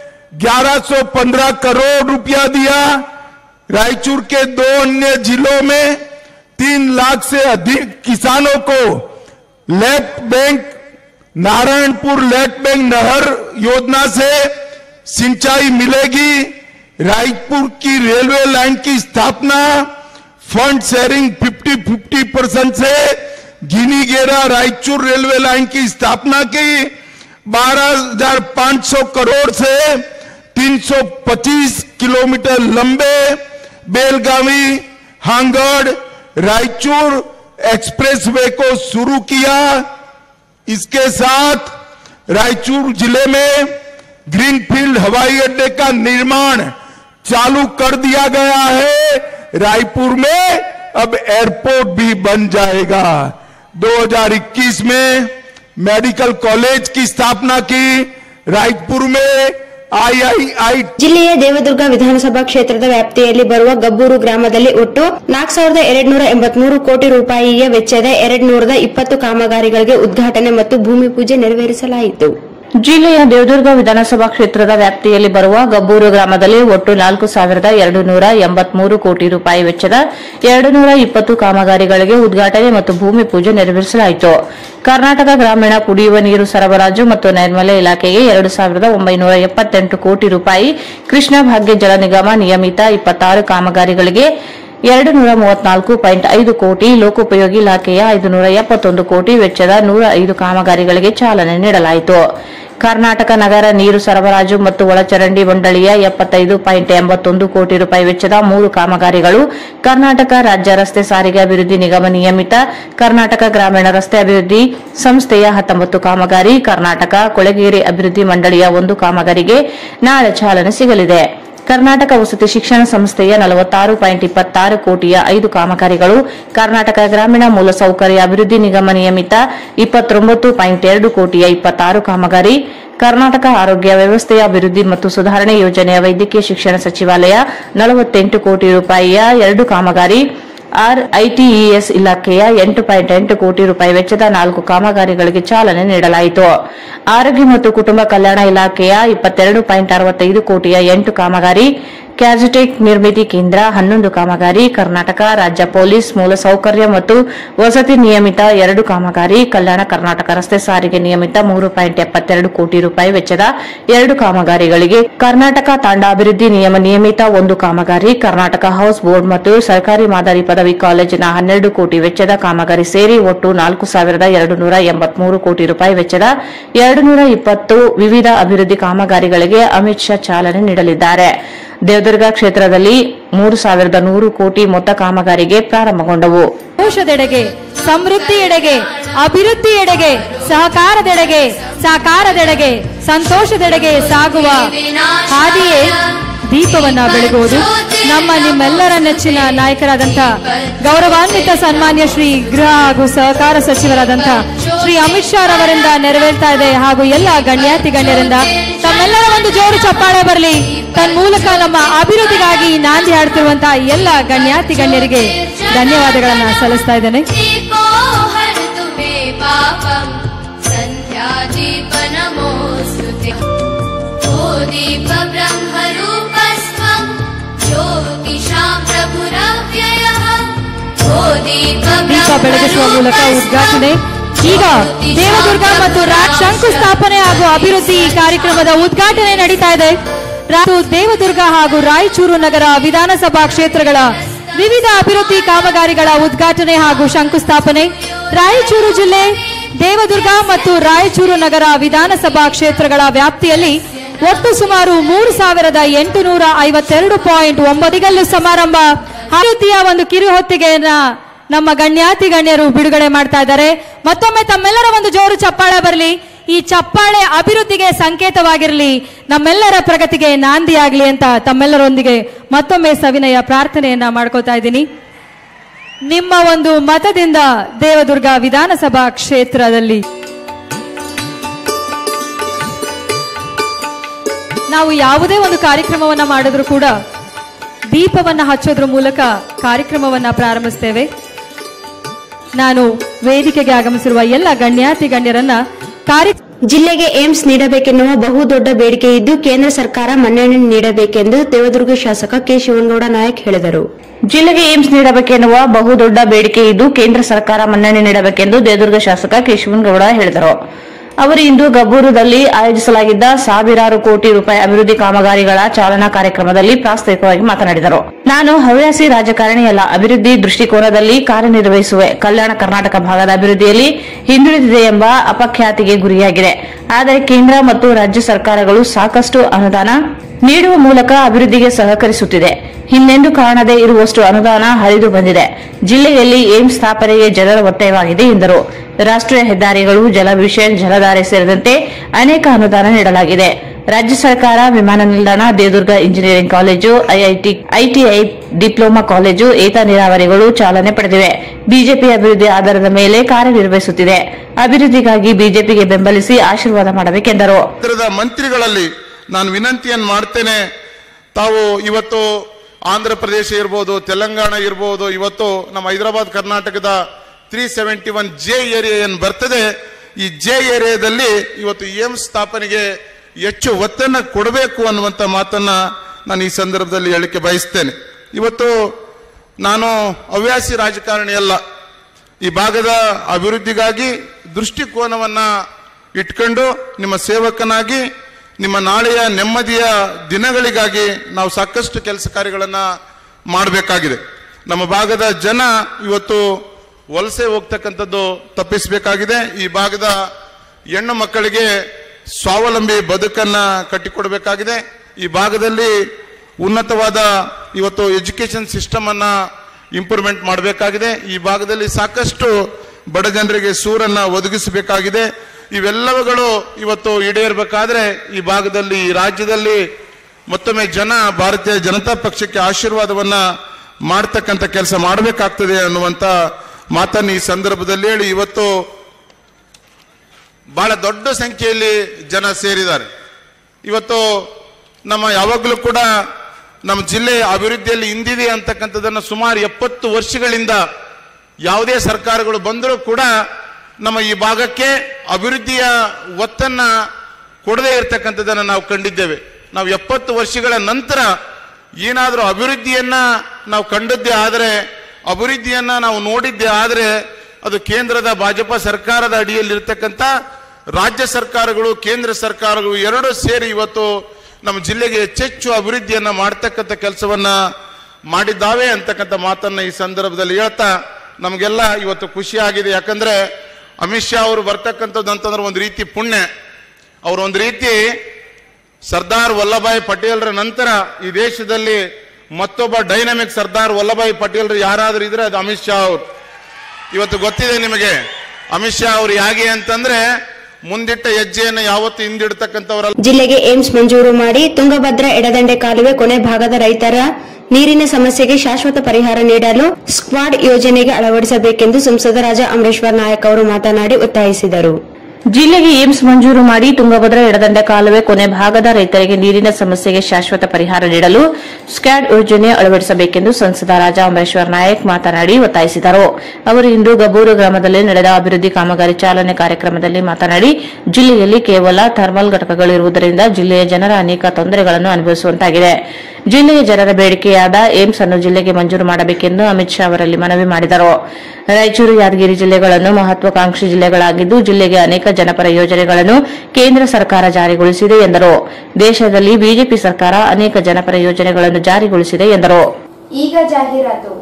1115 करोड़ रुपया दिया रायचूर के दो अन्य जिलों में तीन लाख से अधिक किसानों को left bank Narayanpur left bank नहर योजना से सिंचाई मिलेगी रायपुर की रेलवे लाइन की स्थापना फंड शेयरिंग 50 50 परसेंट से गिनी गेरा रायचूर रेलवे लाइन की स्थापना की 12,500 करोड़ से 325 किलोमीटर लंबे बेलगावी हांगड़ रायचूर एक्सप्रेसवे को शुरू किया इसके साथ रायचूर जिले में ग्रीनफील्ड हवाई अड्डे का निर्माण चालू कर दिया गया है रायपुर में अब एयरपोर्ट भी बन जाएगा 2021 में मेडिकल कॉलेज की स्थापना की रायपुर में आईआईआई ಜಿಲ್ಲೆಯ ದೇವದುರ್ಗ ವಿಧಾನಸಭಾ ಕ್ಷೇತ್ರದ ವ್ಯಾಪ್ತಿಯಲ್ಲಿ ಬರುವ ಗಬ್ಬೂರು ಗ್ರಾಮದಲ್ಲಿ ಒಟ್ಟು ನಾಲ್ಕು ಸಾವಿರದ ಎರಡ್ನೂರ ಎಂಬತ್ಮೂರು ಕೋಟಿ ರೂಪಾಯಿಯ ವೆಚ್ಚದ ಎರಡ್ ನೂರದ ಇಪ್ಪತ್ತು ಕಾಮಗಾರಿಗಳಿಗೆ ಉದ್ಘಾಟನೆ ಮತ್ತು ಭೂಮಿ ಪೂಜೆ ನೆರವೇರಿಸಲಾಯಿತು ಜಿಲ್ಲೆಯ ದೇವದುರ್ಗ ವಿಧಾನಸಭಾ ಕ್ಷೇತ್ರದ ವ್ಯಾಪ್ತಿಯಲ್ಲಿ ಬರುವ ಗಬ್ಬೂರು ಗ್ರಾಮದಲ್ಲಿ ಒಟ್ಟು ನಾಲ್ಕು ಸಾವಿರದ ಎರಡು ನೂರ ಎಂಬತ್ಮೂರು ಕೋಟಿ ರೂಪಾಯಿ ವೆಚ್ಚದ ಎರಡು ನೂರ ಇಪ್ಪತ್ತು ಕಾಮಗಾರಿಗಳಿಗೆ ಉದ್ಘಾಟನೆ ಮತ್ತು ಭೂಮಿ ಪೂಜೆ ನೆರವೇರಿಸಲಾಯಿತು ಕರ್ನಾಟಕ ಗ್ರಾಮೀಣ ಕುಡಿಯುವ ನೀರು ಸರಬರಾಜು ಮತ್ತು ನೈರ್ಮಲ್ಯ ಇಲಾಖೆಗೆ ಎರಡು ಸಾವಿರದ ಒಂಬೈನೂರ ಎಪ್ಪತ್ತೆಂಟು ಕೋಟಿ ರೂಪಾಯಿ ಕೃಷ್ಣ ಭಾಗ್ಯ ಜಲ ನಿಗಮ ನಿಯಮಿತ ಇಪ್ಪತ್ತಾರು ಕಾಮಗಾರಿಗಳಿಗೆ ಎರಡು ನೂರ ಮೂವತ್ನಾಲ್ಕು ಪಾಯಿಂಟ್ ಐದು ಕೋಟಿ ಲೋಕೋಪಯೋಗಿ ಇಲಾಖೆಯ ಐದುನೂರ ಎಪ್ಪತ್ತೊಂದು ಕೋಟಿ ವೆಚ್ಚದ ನೂರ ಐದು ಕಾಮಗಾರಿಗಳಿಗೆ ಚಾಲನೆ ನೀಡಲಾಯಿತು ಕರ್ನಾಟಕ ನಗರ ನೀರು ಸರಬರಾಜು ಮತ್ತು ಒಳಚರಂಡಿ ಮಂಡಳಿಯ ಎಪ್ಪತ್ತೈದು ಪಾಯಿಂಟ್ ಎಂಬತ್ತೊಂದು ಕೋಟಿ ರೂಪಾಯಿ ವೆಚ್ಚದ ಮೂರು ಕಾಮಗಾರಿಗಳು ಕರ್ನಾಟಕ ರಾಜ್ಯ ರಸ್ತೆ ಸಾರಿಗೆ ಅಭಿವೃದ್ಧಿ ನಿಗಮ ನಿಯಮಿತ ಕರ್ನಾಟಕ ಗ್ರಾಮೀಣ ರಸ್ತೆ ಅಭಿವೃದ್ಧಿ ಸಂಸ್ಥೆಯ ಹತ್ತೊಂಬತ್ತು ಕಾಮಗಾರಿ ಕರ್ನಾಟಕ ಕೊಳಗೇರಿ ಅಭಿವೃದ್ಧಿ ಮಂಡಳಿಯ ಒಂದು ಕಾಮಗಾರಿಗೆ ನಾಳೆ ಚಾಲನೆ ಸಿಗಲಿದೆ ಕರ್ನಾಟಕ ವಸತಿ ಶಿಕ್ಷಣ ಸಂಸ್ಥೆಯ ನಲವತ್ತಾರು ಪಾಯಿಂಟ್ ಇಪ್ಪತ್ತಾರು ಕೋಟಿಯ ಐದು ಕಾಮಗಾರಿಗಳು ಕರ್ನಾಟಕ ಗ್ರಾಮೀಣ ಮೂಲಸೌಕರ್ಯ ಅಭಿವೃದ್ಧಿ ನಿಗಮ ನಿಯಮಿತ ಇಪ್ಪತ್ತೊಂಬತ್ತು ಪಾಯಿಂಟ್ ಎರಡು ಕೋಟಿಯ ಇಪ್ಪತ್ತಾರು ಕಾಮಗಾರಿ ಕರ್ನಾಟಕ ಆರೋಗ್ಯ ವ್ಯವಸ್ಥೆಯ ಅಭಿವೃದ್ಧಿ ಮತ್ತು ಸುಧಾರಣೆ ಯೋಜನೆಯ ವೈದ್ಯಕೀಯ ಶಿಕ್ಷಣ ಸಚಿವಾಲಯ ನಲವತ್ತೆಂಟು ಕೋಟಿ ರೂಪಾಯಿಯ ಎರಡು ಕಾಮಗಾರಿ ಆರ್ಐಟಿಇಎಸ್ ಇಲಾಖೆಯ ಎಂಟು ಪಾಯಿಂಟ್ ಎಂಟು ಕೋಟಿ ರೂಪಾಯಿ ವೆಚ್ಚದ ನಾಲ್ಕು ಕಾಮಗಾರಿಗಳಿಗೆ ಚಾಲನೆ ನೀಡಲಾಯಿತು ಆರೋಗ್ಯ ಮತ್ತು ಕುಟುಂಬ ಕಲ್ಯಾಣ ಇಲಾಖೆಯ ಇಪ್ಪತ್ತೆರಡು ಪಾಯಿಂಟ್ ಅರವತ್ತೈದು ಕೋಟಿಯ ಎಂಟು ಕಾಮಗಾರಿ ಕ್ಯಾಜಿಟೆಕ್ ನಿರ್ಮಿತಿ ಕೇಂದ್ರ ಹನ್ನೊಂದು ಕಾಮಗಾರಿ ಕರ್ನಾಟಕ ರಾಜ್ಯ ಪೊಲೀಸ್ ಮೂಲಸೌಕರ್ಯ ಮತ್ತು ವಸತಿ ನಿಯಮಿತ ಎರಡು ಕಾಮಗಾರಿ ಕಲ್ಯಾಣ ಕರ್ನಾಟಕ ರಸ್ತೆ ಸಾರಿಗೆ ನಿಯಮಿತ ಮೂರು ಪಾಯಿಂಟ್ ಎಪ್ಪತ್ತೆರಡು ಕೋಟಿ ರೂಪಾಯಿ ವೆಚ್ಚದ ಎರಡು ಕಾಮಗಾರಿಗಳಿಗೆ ಕರ್ನಾಟಕ ತಾಂಡ ಅಭಿವೃದ್ಧಿ ನಿಯಮ ನಿಯಮಿತ ಒಂದು ಕಾಮಗಾರಿ ಕರ್ನಾಟಕ ಹೌಸ್ ಬೋರ್ಡ್ ಮತ್ತು ಸರ್ಕಾರಿ ಮಾದರಿ ಪದವಿ ಕಾಲೇಜಿನ ಹನ್ನೆರಡು ಕೋಟಿ ವೆಚ್ಚದ ಕಾಮಗಾರಿ ಸೇರಿ ಒಟ್ಟು ನಾಲ್ಕು ಸಾವಿರದ ಎರಡು ನೂರ ಎಂಬತ್ಮೂರು ಕೋಟಿ ರೂಪಾಯಿ ವೆಚ್ಚದ ಎರಡು ನೂರ ಇಪ್ಪತ್ತು ವಿವಿಧ ಅಭಿವೃದ್ಧಿ ಕಾಮಗಾರಿಗಳಿಗೆ ಅಮಿತ್ ಶಾ ಚಾಲನೆ ನೀಡಲಿದ್ದಾರೆ ದೇವದುರ್ಗ ಕ್ಷೇತ್ರದಲ್ಲಿ ಮೂರು ಸಾವಿರದ ನೂರು ಕೋಟಿ ಮೊತ್ತ ಕಾಮಗಾರಿಗೆ ಪ್ರಾರಂಭಗೊಂಡವು ಸಂತೋಷದೆಡೆಗೆ ಸಮೃದ್ಧಿಯೆಡೆಗೆ ಅಭಿವೃದ್ಧಿಯೆಡೆಗೆ ಸಹಕಾರದೆಡೆಗೆ ಸಾಕಾರದೆಡೆಗೆ ಸಂತೋಷದೆಡೆಗೆ ಸಾಗುವ ಹಾದಿಯೇ ದೀಪವನ್ನ ಬೆಳಗುವುದು ನಮ್ಮ ನಿಮ್ಮೆಲ್ಲರ ನೆಚ್ಚಿನ ನಾಯಕರಾದಂಥ ಗೌರವಾನ್ವಿತ ಸನ್ಮಾನ್ಯ ಶ್ರೀ ಗೃಹ ಹಾಗೂ ಸಹಕಾರ ಸಚಿವರಾದಂಥ ಶ್ರೀ ಅಮಿತ್ ಶಾ ರವರಿಂದ ನೆರವೇರ್ತಾ ಇದೆ ಹಾಗೂ ಎಲ್ಲ ಗಣ್ಯಾತಿ ಗಣ್ಯರಿಂದ ತಮ್ಮೆಲ್ಲರ ಒಂದು ಜೋರು ಚಪ್ಪಾಳೆ ಬರಲಿ ತನ್ಮೂಲಕ ನಮ್ಮ ಅಭಿವೃದ್ಧಿಗಾಗಿ ನಾಂದಿ ಹಾಡ್ತಿರುವಂತಹ ಎಲ್ಲ ಗಣ್ಯಾತಿ ಗಣ್ಯರಿಗೆ ಧನ್ಯವಾದಗಳನ್ನ ಸಲ್ಲಿಸ್ತಾ ಇದ್ದೇನೆ दीपो हरतु मे पापम् सन्ध्यादीपनमोऽस्तु ते ओ दीप ब्रह्मरूपस्त्वम् ज्योतिषां प्रभुरव्ययः ओ दीप ದೀಪ ಬೆಳಗಿಸುವ ಮೂಲಕ ಉದ್ಘಾಟನೆ ಈಗ ದೇವದುರ್ಗ ಮತ್ತು ರಾಜ್ ಶಂಕುಸ್ಥಾಪನೆ ಹಾಗೂ ಅಭಿವೃದ್ಧಿ ಕಾರ್ಯಕ್ರಮದ ಉದ್ಘಾಟನೆ ನಡೀತಾ ಇದೆ ರಾ- ದೇವದುರ್ಗ ಹಾಗೂ ರಾಯಚೂರು ನಗರ ವಿಧಾನಸಭಾ ಕ್ಷೇತ್ರಗಳ ವಿವಿಧ ಅಭಿವೃದ್ಧಿ ಕಾಮಗಾರಿಗಳ ಉದ್ಘಾಟನೆ ಹಾಗೂ ಶಂಕುಸ್ಥಾಪನೆ ರಾಯಚೂರು ಜಿಲ್ಲೆ ದೇವದುರ್ಗ ಮತ್ತು ರಾಯಚೂರು ನಗರ ವಿಧಾನಸಭಾ ಕ್ಷೇತ್ರಗಳ ವ್ಯಾಪ್ತಿಯಲ್ಲಿ ಒಟ್ಟು ಸುಮಾರು ಮೂರು ಸಾವಿರದ ಎಂಟುನೂರ ಐವತ್ತೆರಡು ಪಾಯಿಂಟ್ ಒಂಬದಿಗಲ್ಲು ಸಮಾರಂಭ ಅಭಿವೃದ್ಧಿಯ ಒಂದು ಕಿರುಹೊತ್ತಿಗೆಯನ್ನ ನಮ್ಮ ಗಣ್ಯಾತಿ ಗಣ್ಯರು ಬಿಡುಗಡೆ ಮಾಡ್ತಾ ಇದ್ದಾರೆ ಮತ್ತೊಮ್ಮೆ ತಮ್ಮೆಲ್ಲರ ಒಂದು ಜೋರು ಚಪ್ಪಾಳೆ ಬರಲಿ ಈ ಚಪ್ಪಾಳೆ ಅಭಿವೃದ್ಧಿಗೆ ಸಂಕೇತವಾಗಿರಲಿ ನಮ್ಮೆಲ್ಲರ ಪ್ರಗತಿಗೆ ನಾಂದಿಯಾಗಲಿ ಅಂತ ತಮ್ಮೆಲ್ಲರೊಂದಿಗೆ ಮತ್ತೊಮ್ಮೆ ಸವಿನಯ ಪ್ರಾರ್ಥನೆಯನ್ನ ಮಾಡ್ಕೋತಾ ಇದ್ದೀನಿ ನಿಮ್ಮ ಒಂದು ಮತದಿಂದ ದೇವದುರ್ಗ ವಿಧಾನಸಭಾ ಕ್ಷೇತ್ರದಲ್ಲಿ ನಾವು ಯಾವುದೇ ಒಂದು ಕಾರ್ಯಕ್ರಮವನ್ನ ಮಾಡಿದ್ರು ಕೂಡ ದೀಪವನ್ನ ಹಚ್ಚೋದ್ರ ಮೂಲಕ ಕಾರ್ಯಕ್ರಮವನ್ನ ಪ್ರಾರಂಭಿಸ್ತೇವೆ ನಾನು ವೇದಿಕೆಗೆ ಆಗಮಿಸಿರುವ ಎಲ್ಲ ಗಣ್ಯಾತಿ ಗಣ್ಯರನ್ನ ಕಾರ್ಯ ಜಿಲ್ಲೆಗೆ ಏಮ್ಸ್ ನೀಡಬೇಕೆನ್ನುವ ಬಹುದೊಡ್ಡ ಬೇಡಿಕೆ ಇದ್ದು ಕೇಂದ್ರ ಸರ್ಕಾರ ಮನ್ನಣೆ ನೀಡಬೇಕೆಂದು ದೇವದುರ್ಗ ಶಾಸಕ ಕೆ ಶಿವನಗೌಡ ನಾಯಕ್ ಹೇಳಿದರು ಜಿಲ್ಲೆಗೆ ಏಮ್ಸ್ ನೀಡಬೇಕೆನ್ನುವ ಬಹುದೊಡ್ಡ ಬೇಡಿಕೆ ಇದ್ದು ಕೇಂದ್ರ ಸರ್ಕಾರ ಮನ್ನಣೆ ನೀಡಬೇಕೆಂದು ದೇವದುರ್ಗ ಶಾಸಕ ಕೆ ಶಿವನಗೌಡ ಹೇಳಿದರು ಅವರು ಇಂದು ಗಬ್ಬೂರದಲ್ಲಿ ಆಯೋಜಿಸಲಾಗಿದ್ದ ಸಾವಿರಾರು ಕೋಟಿ ರೂಪಾಯಿ ಅಭಿವೃದ್ಧಿ ಕಾಮಗಾರಿಗಳ ಚಾಲನಾ ಕಾರ್ಯಕ್ರಮದಲ್ಲಿ ಪ್ರಾಸ್ತಾವಿಕವಾಗಿ ಮಾತನಾಡಿದರು ನಾನು ಹವ್ಯಾಸಿ ರಾಜಕಾರಣಿಯಲ್ಲ ಅಭಿವೃದ್ಧಿ ದೃಷ್ಟಿಕೋನದಲ್ಲಿ ಕಾರ್ಯನಿರ್ವಹಿಸುವೆ ಕಲ್ಯಾಣ ಕರ್ನಾಟಕ ಭಾಗದ ಅಭಿವೃದ್ಧಿಯಲ್ಲಿ ಹಿಂದುಳಿದಿದೆ ಎಂಬ ಅಪಖ್ಯಾತಿಗೆ ಗುರಿಯಾಗಿದೆ ಆದರೆ ಕೇಂದ್ರ ಮತ್ತು ರಾಜ್ಯ ಸರ್ಕಾರಗಳು ಸಾಕಷ್ಟು ಅನುದಾನ ನೀಡುವ ಮೂಲಕ ಅಭಿವೃದ್ಧಿಗೆ ಸಹಕರಿಸುತ್ತಿದೆ ಹಿಂದೆಂದೂ ಕಾಣದೇ ಇರುವಷ್ಟು ಅನುದಾನ ಹರಿದು ಬಂದಿದೆ ಜಿಲ್ಲೆಯಲ್ಲಿ ಏಮ್ಸ್ ಸ್ಥಾಪನೆಗೆ ಜನರ ಒತ್ತಾಯವಾಗಿದೆ ಎಂದರು ರಾಷ್ಟ್ರೀಯ ಹೆದ್ದಾರಿಗಳು ಜಲವಿಷನ್ ಜಲಧಾರೆ ಸೇರಿದಂತೆ ಅನೇಕ ಅನುದಾನ ನೀಡಲಾಗಿದೆ ರಾಜ್ಯ ಸರ್ಕಾರ ವಿಮಾನ ನಿಲ್ದಾಣ Devadurga engineering college IIT ITI diploma college ಏತ ನೀರಾವರಿಗಳು ಚಾಲನೆ ಪಡೆದಿವೆ ಬಿಜೆಪಿ ಅಭಿವೃದ್ಧಿ ಆಧಾರದ ಮೇಲೆ ಕಾರ್ಯನಿರ್ವಹಿಸುತ್ತಿದೆ ಅಭಿವೃದ್ಧಿಗಾಗಿ ಬಿಜೆಪಿಗೆ ಬೆಂಬಲಿಸಿ ಆಶೀರ್ವಾದ ಮಾಡಬೇಕೆಂದರು ಕೇಂದ್ರದ ಮಂತ್ರಿಗಳಲ್ಲಿ ನಾನು ವಿನಂತಿಯನ್ನು ಮಾಡ್ತೇನೆ ತಾವು ಇವತ್ತು ಆಂಧ್ರ ಪ್ರದೇಶ ಇರ್ಬೋದು ತೆಲಂಗಾಣ ಇರ್ಬೋದು ಇವತ್ತು ನಮ್ಮ ಹೈದರಾಬಾದ್ ಕರ್ನಾಟಕದ three seventy one J area ಏನು ಬರ್ತದೆ ಈ ಜೆ ಏರಿಯಾದಲ್ಲಿ ಇವತ್ತು ಏಮ್ಸ್ ಸ್ಥಾಪನೆಗೆ ಹೆಚ್ಚು ಒತ್ತನ್ನು ಕೊಡಬೇಕು ಅನ್ನುವಂಥ ಮಾತನ್ನ ನಾನು ಈ ಸಂದರ್ಭದಲ್ಲಿ ಹೇಳಿಕೆ ಬಯಸ್ತೇನೆ ಇವತ್ತು ನಾನು ಹವ್ಯಾಸಿ ರಾಜಕಾರಣಿ ಅಲ್ಲ ಈ ಭಾಗದ ಅಭಿವೃದ್ಧಿಗಾಗಿ ದೃಷ್ಟಿಕೋನವನ್ನ ಇಟ್ಕೊಂಡು ನಿಮ್ಮ ಸೇವಕನಾಗಿ ನಿಮ್ಮ ನಾಳೆಯ ನೆಮ್ಮದಿಯ ದಿನಗಳಿಗಾಗಿ ನಾವು ಸಾಕಷ್ಟು ಕೆಲಸ ಕಾರ್ಯಗಳನ್ನು ಮಾಡಬೇಕಾಗಿದೆ ನಮ್ಮ ಭಾಗದ ಜನ ಇವತ್ತು ವಲಸೆ ಹೋಗ್ತಕ್ಕಂಥದ್ದು ತಪ್ಪಿಸಬೇಕಾಗಿದೆ ಈ ಭಾಗದ ಹೆಣ್ಣು ಮಕ್ಕಳಿಗೆ ಸ್ವಾವಲಂಬಿ ಬದುಕನ್ನ ಕಟ್ಟಿಕೊಡಬೇಕಾಗಿದೆ ಈ ಭಾಗದಲ್ಲಿ ಉನ್ನತವಾದ ಇವತ್ತು ಎಜುಕೇಶನ್ ಸಿಸ್ಟಮ್ ಅನ್ನ ಇಂಪ್ರೂವ್ಮೆಂಟ್ ಮಾಡಬೇಕಾಗಿದೆ ಈ ಭಾಗದಲ್ಲಿ ಸಾಕಷ್ಟು ಬಡ ಜನರಿಗೆ ಸೂರನ್ನ ಒದಗಿಸಬೇಕಾಗಿದೆ ಇವೆಲ್ಲವುಗಳು ಇವತ್ತು ಈಡೇರಬೇಕಾದ್ರೆ ಈ ಭಾಗದಲ್ಲಿ ಈ ರಾಜ್ಯದಲ್ಲಿ ಮತ್ತೊಮ್ಮೆ ಜನ ಭಾರತೀಯ ಜನತಾ ಪಕ್ಷಕ್ಕೆ ಆಶೀರ್ವಾದವನ್ನ ಮಾಡ್ತಕ್ಕಂಥ ಕೆಲಸ ಮಾಡಬೇಕಾಗ್ತದೆ ಅನ್ನುವಂತ ಮಾತನ್ನು ಈ ಸಂದರ್ಭದಲ್ಲಿ ಹೇಳಿ ಇವತ್ತು ಬಹಳ ದೊಡ್ಡ ಸಂಖ್ಯೆಯಲ್ಲಿ ಜನ ಸೇರಿದ್ದಾರೆ ಇವತ್ತು ನಮ್ಮ ಯಾವಾಗಲೂ ಕೂಡ ನಮ್ಮ ಜಿಲ್ಲೆ ಅಭಿವೃದ್ಧಿಯಲ್ಲಿ ಹಿಂದಿದೆ ಅಂತಕ್ಕಂಥದ್ದನ್ನು ಸುಮಾರು ಎಪ್ಪತ್ತು ವರ್ಷಗಳಿಂದ ಯಾವುದೇ ಸರ್ಕಾರಗಳು ಬಂದರೂ ಕೂಡ ನಮ್ಮ ಈ ಭಾಗಕ್ಕೆ ಅಭಿವೃದ್ಧಿಯ ಒತ್ತನ್ನ ಕೊಡದೇ ಇರತಕ್ಕಂಥದ್ದನ್ನು ನಾವು ಕಂಡಿದ್ದೇವೆ ನಾವು ಎಪ್ಪತ್ತು ವರ್ಷಗಳ ನಂತರ ಏನಾದರೂ ಅಭಿವೃದ್ಧಿಯನ್ನ ನಾವು ಕಂಡದ್ದೇ ಆದರೆ ಅಭಿವೃದ್ಧಿಯನ್ನ ನಾವು ನೋಡಿದ್ದೇ ಆದರೆ ಅದು ಕೇಂದ್ರದ ಭಾಜಪ ಸರ್ಕಾರದ ಅಡಿಯಲ್ಲಿರ್ತಕ್ಕಂಥ ರಾಜ್ಯ ಸರ್ಕಾರಗಳು ಕೇಂದ್ರ ಸರ್ಕಾರಗಳು ಎರಡೂ ಸೇರಿ ಇವತ್ತು ನಮ್ಮ ಜಿಲ್ಲೆಗೆ ಹೆಚ್ಚೆಚ್ಚು ಅಭಿವೃದ್ಧಿಯನ್ನ ಮಾಡ್ತಕ್ಕಂಥ ಕೆಲಸವನ್ನ ಮಾಡಿದ್ದಾವೆ ಅಂತಕ್ಕಂಥ ಮಾತನ್ನ ಈ ಸಂದರ್ಭದಲ್ಲಿ ಹೇಳ್ತಾ ನಮಗೆಲ್ಲ ಇವತ್ತು ಖುಷಿ ಆಗಿದೆ ಯಾಕಂದ್ರೆ ಅಮಿತ್ ಶಾ ಅವರು ಬರ್ತಕ್ಕಂಥದ್ದು ಅಂತಂದ್ರೆ ಒಂದು ರೀತಿ ಪುಣ್ಯ ಅವರು ಒಂದು ರೀತಿ ಸರ್ದಾರ್ ವಲ್ಲಭಾಯ್ ಪಟೇಲ್ರ ನಂತರ ಈ ದೇಶದಲ್ಲಿ ಮತ್ತೊಬ್ಬ ಡೈನಮಿಕ್ ಸರ್ದಾರ್ ವಲ್ಲಭಾಯ್ ಪಟೇಲ್ರು ಯಾರಾದ್ರೂ ಇದ್ರೆ ಅದು ಅಮಿತ್ ಶಾ ಅವರು ಇವತ್ತು ಗೊತ್ತಿದೆ ನಿಮಗೆ ಅಮಿತ್ ಶಾ ಅವರು ಹೇಗೆ ಅಂತಂದ್ರೆ ಮುಂದಿಟ್ಟ ಹೆಜ್ಜೆಯನ್ನು ಯಾವತ್ತು ಹಿಂದಿಡ್ತಕ್ಕಂಥವ್ರಲ್ಲ ಜಿಲ್ಲೆಗೆ ಏಮ್ಸ್ ಮಂಜೂರು ಮಾಡಿ ತುಂಗಭದ್ರಾ ಎಡದಂಡೆ ಕಾಲುವೆ ಕೊನೆ ಭಾಗದ ರೈತರ ನೀರಿನ ಸಮಸ್ಯೆಗೆ ಶಾಶ್ವತ ಪರಿಹಾರ ನೀಡಲು ಸ್ಕ್ವಾಡ್ ಯೋಜನೆಗೆ ಅಳವಡಿಸಬೇಕೆಂದು ಸಂಸದ ರಾಜಾ ಅಮರೇಶ್ವರ್ ನಾಯಕ್ ಅವರು ಮಾತನಾಡಿ ಒತ್ತಾಯಿಸಿದರು ಜಿಲ್ಲೆಗೆ ಏಮ್ಸ್ ಮಂಜೂರು ಮಾಡಿ ತುಂಗಭದ್ರಾ ಎಡದಂಡೆ ಕಾಲುವೆ ಕೊನೆ ಭಾಗದ ರೈತರಿಗೆ ನೀರಿನ ಸಮಸ್ಯೆಗೆ ಶಾಶ್ವತ ಪರಿಹಾರ ನೀಡಲು ಸ್ಕ್ಯಾಡ್ ಯೋಜನೆ ಅಳವಡಿಸಬೇಕೆಂದು ಸಂಸದ ರಾಜಾ ಅಮರೇಶ್ವರ್ ನಾಯಕ್ ಮಾತನಾಡಿ ಒತ್ತಾಯಿಸಿದರು ಅವರು ಇಂದು ಗಬ್ಬೂರು ಗ್ರಾಮದಲ್ಲಿ ನಡೆದ ಅಭಿವೃದ್ಧಿ ಕಾಮಗಾರಿ ಚಾಲನೆ ಕಾರ್ಯಕ್ರಮದಲ್ಲಿ ಮಾತನಾಡಿ ಜಿಲ್ಲೆಯಲ್ಲಿ ಕೇವಲ ಥರ್ಮಲ್ ಘಟಕಗಳಿರುವುದರಿಂದ ಜಿಲ್ಲೆಯ ಜನರ ಅನೇಕ ತೊಂದರೆಗಳನ್ನು ಅನುಭವಿಸುವಂತಾಗಿದೆ ಜಿಲ್ಲೆಯ ಜನರ ಬೇಡಿಕೆಯಾದ ಏಮ್ಸ್ ಅನ್ನು ಜಿಲ್ಲೆಗೆ ಮಂಜೂರು ಮಾಡಬೇಕೆಂದು ಅಮಿತ್ ಶಾ ಅವರಲ್ಲಿ ಮನವಿ ಮಾಡಿದರು ರಾಯಚೂರು ಯಾದಗಿರಿ ಜಿಲ್ಲೆಗಳನ್ನು ಮಹತ್ವಾಕಾಂಕ್ಷಿ ಜಿಲ್ಲೆಗಳಾಗಿದ್ದು ಜಿಲ್ಲೆಗೆ ಅನೇಕ ಜನಪರ ಯೋಜನೆಗಳನ್ನು ಕೇಂದ್ರ ಸರ್ಕಾರ ಜಾರಿಗೊಳಿಸಿದೆ ಎಂದರು ದೇಶದಲ್ಲಿ ಬಿಜೆಪಿ ಸರ್ಕಾರ ಅನೇಕ ಜನಪರ ಯೋಜನೆಗಳನ್ನು ಜಾರಿಗೊಳಿಸಿದೆ ಎಂದರು ಈಗ ಜಾಹೀರಾತು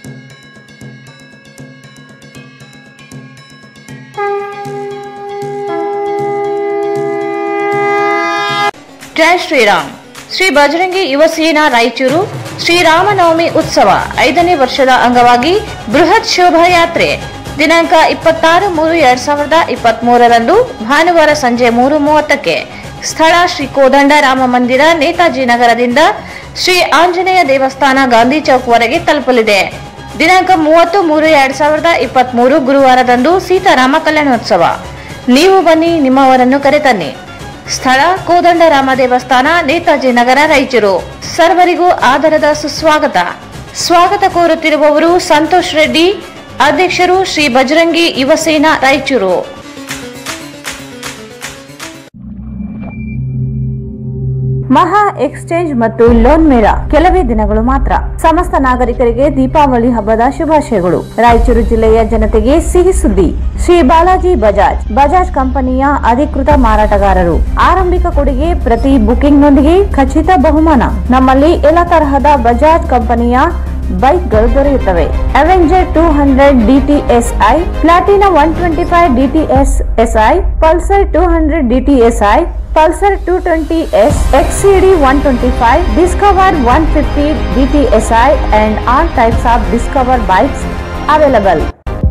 ಜೈ ಶ್ರೀರಾಮ್ ಶ್ರೀ ಬಜರಂಗಿ ಯುವ ಸೇನಾ ರಾಯಚೂರು ಶ್ರೀರಾಮನವಮಿ ಉತ್ಸವ ಐದನೇ ವರ್ಷದ ಅಂಗವಾಗಿ ಬೃಹತ್ ಶೋಭಾಯಾತ್ರೆ ದಿನಾಂಕ ಇಪ್ಪತ್ತಾರು ಮೂರು ಎರಡ್ ಸಾವಿರದ ಇಪ್ಪತ್ತ್ ಮೂರರಂದು ಭಾನುವಾರ ಸಂಜೆ ಮೂರು ಮೂವತ್ತಕ್ಕೆ ಸ್ಥಳ ಶ್ರೀ ಕೋದಂಡ ರಾಮ ಮಂದಿರ ನೇತಾಜಿ ನಗರದಿಂದ ಶ್ರೀ ಆಂಜನೇಯ ದೇವಸ್ಥಾನ ಗಾಂಧಿ ಚೌಕ್ ವರೆಗೆ ತಲುಪಲಿದೆ ದಿನಾಂಕ ಮೂವತ್ತು ಮೂರು ಎರಡ್ ಸಾವಿರದ ಇಪ್ಪತ್ತ್ ಮೂರು ಗುರುವಾರದಂದು ಸೀತಾರಾಮ ಕಲ್ಯಾಣೋತ್ಸವ ನೀವು ಬನ್ನಿ ನಿಮ್ಮವರನ್ನು ಕರೆತನ್ನಿ ಸ್ಥಳ ಕೋದಂಡರಾಮ ದೇವಸ್ಥಾನ ನೇತಾಜಿ ನಗರ ರಾಯಚೂರು ಸರ್ವರಿಗೂ ಆದರದ ಸುಸ್ವಾಗತ ಸ್ವಾಗತ ಕೋರುತ್ತಿರುವವರು ಸಂತೋಷ್ ರೆಡ್ಡಿ ಅಧ್ಯಕ್ಷರು ಶ್ರೀ ಬಜರಂಗಿ ಯುವ ಸೇನಾ ರಾಯಚೂರು ಮಹಾ ಎಕ್ಸ್ಚೇಂಜ್ ಮತ್ತು ಲೋನ್ ಮೇಳ ಕೆಲವೇ ದಿನಗಳು ಮಾತ್ರ ಸಮಸ್ತ ನಾಗರಿಕರಿಗೆ ದೀಪಾವಳಿ ಹಬ್ಬದ ಶುಭಾಶಯಗಳು ರಾಯಚೂರು ಜಿಲ್ಲೆಯ ಜನತೆಗೆ ಸಿಹಿ ಸುದ್ದಿ ಶ್ರೀ ಬಾಲಾಜಿ ಬಜಾಜ್ ಬಜಾಜ್ ಕಂಪನಿಯ ಅಧಿಕೃತ ಮಾರಾಟಗಾರರು ಆರಂಭಿಕ ಕೊಡುಗೆ ಪ್ರತಿ ಬುಕಿಂಗ್ನೊಂದಿಗೆ ಖಚಿತ ಬಹುಮಾನ ನಮ್ಮಲ್ಲಿ ಎಲ್ಲ ತರಹದ ಬಜಾಜ್ ಕಂಪನಿಯ ಬೈಕ್ಗಳು ದೊರೆಯುತ್ತವೆ Avenger two hundred DTSi Platina one twenty five DTS SI Pulsar two hundred DTSi Pulsar two twenty S XCD one twenty five Discover one fifty DTSi and all types of Discover bikes available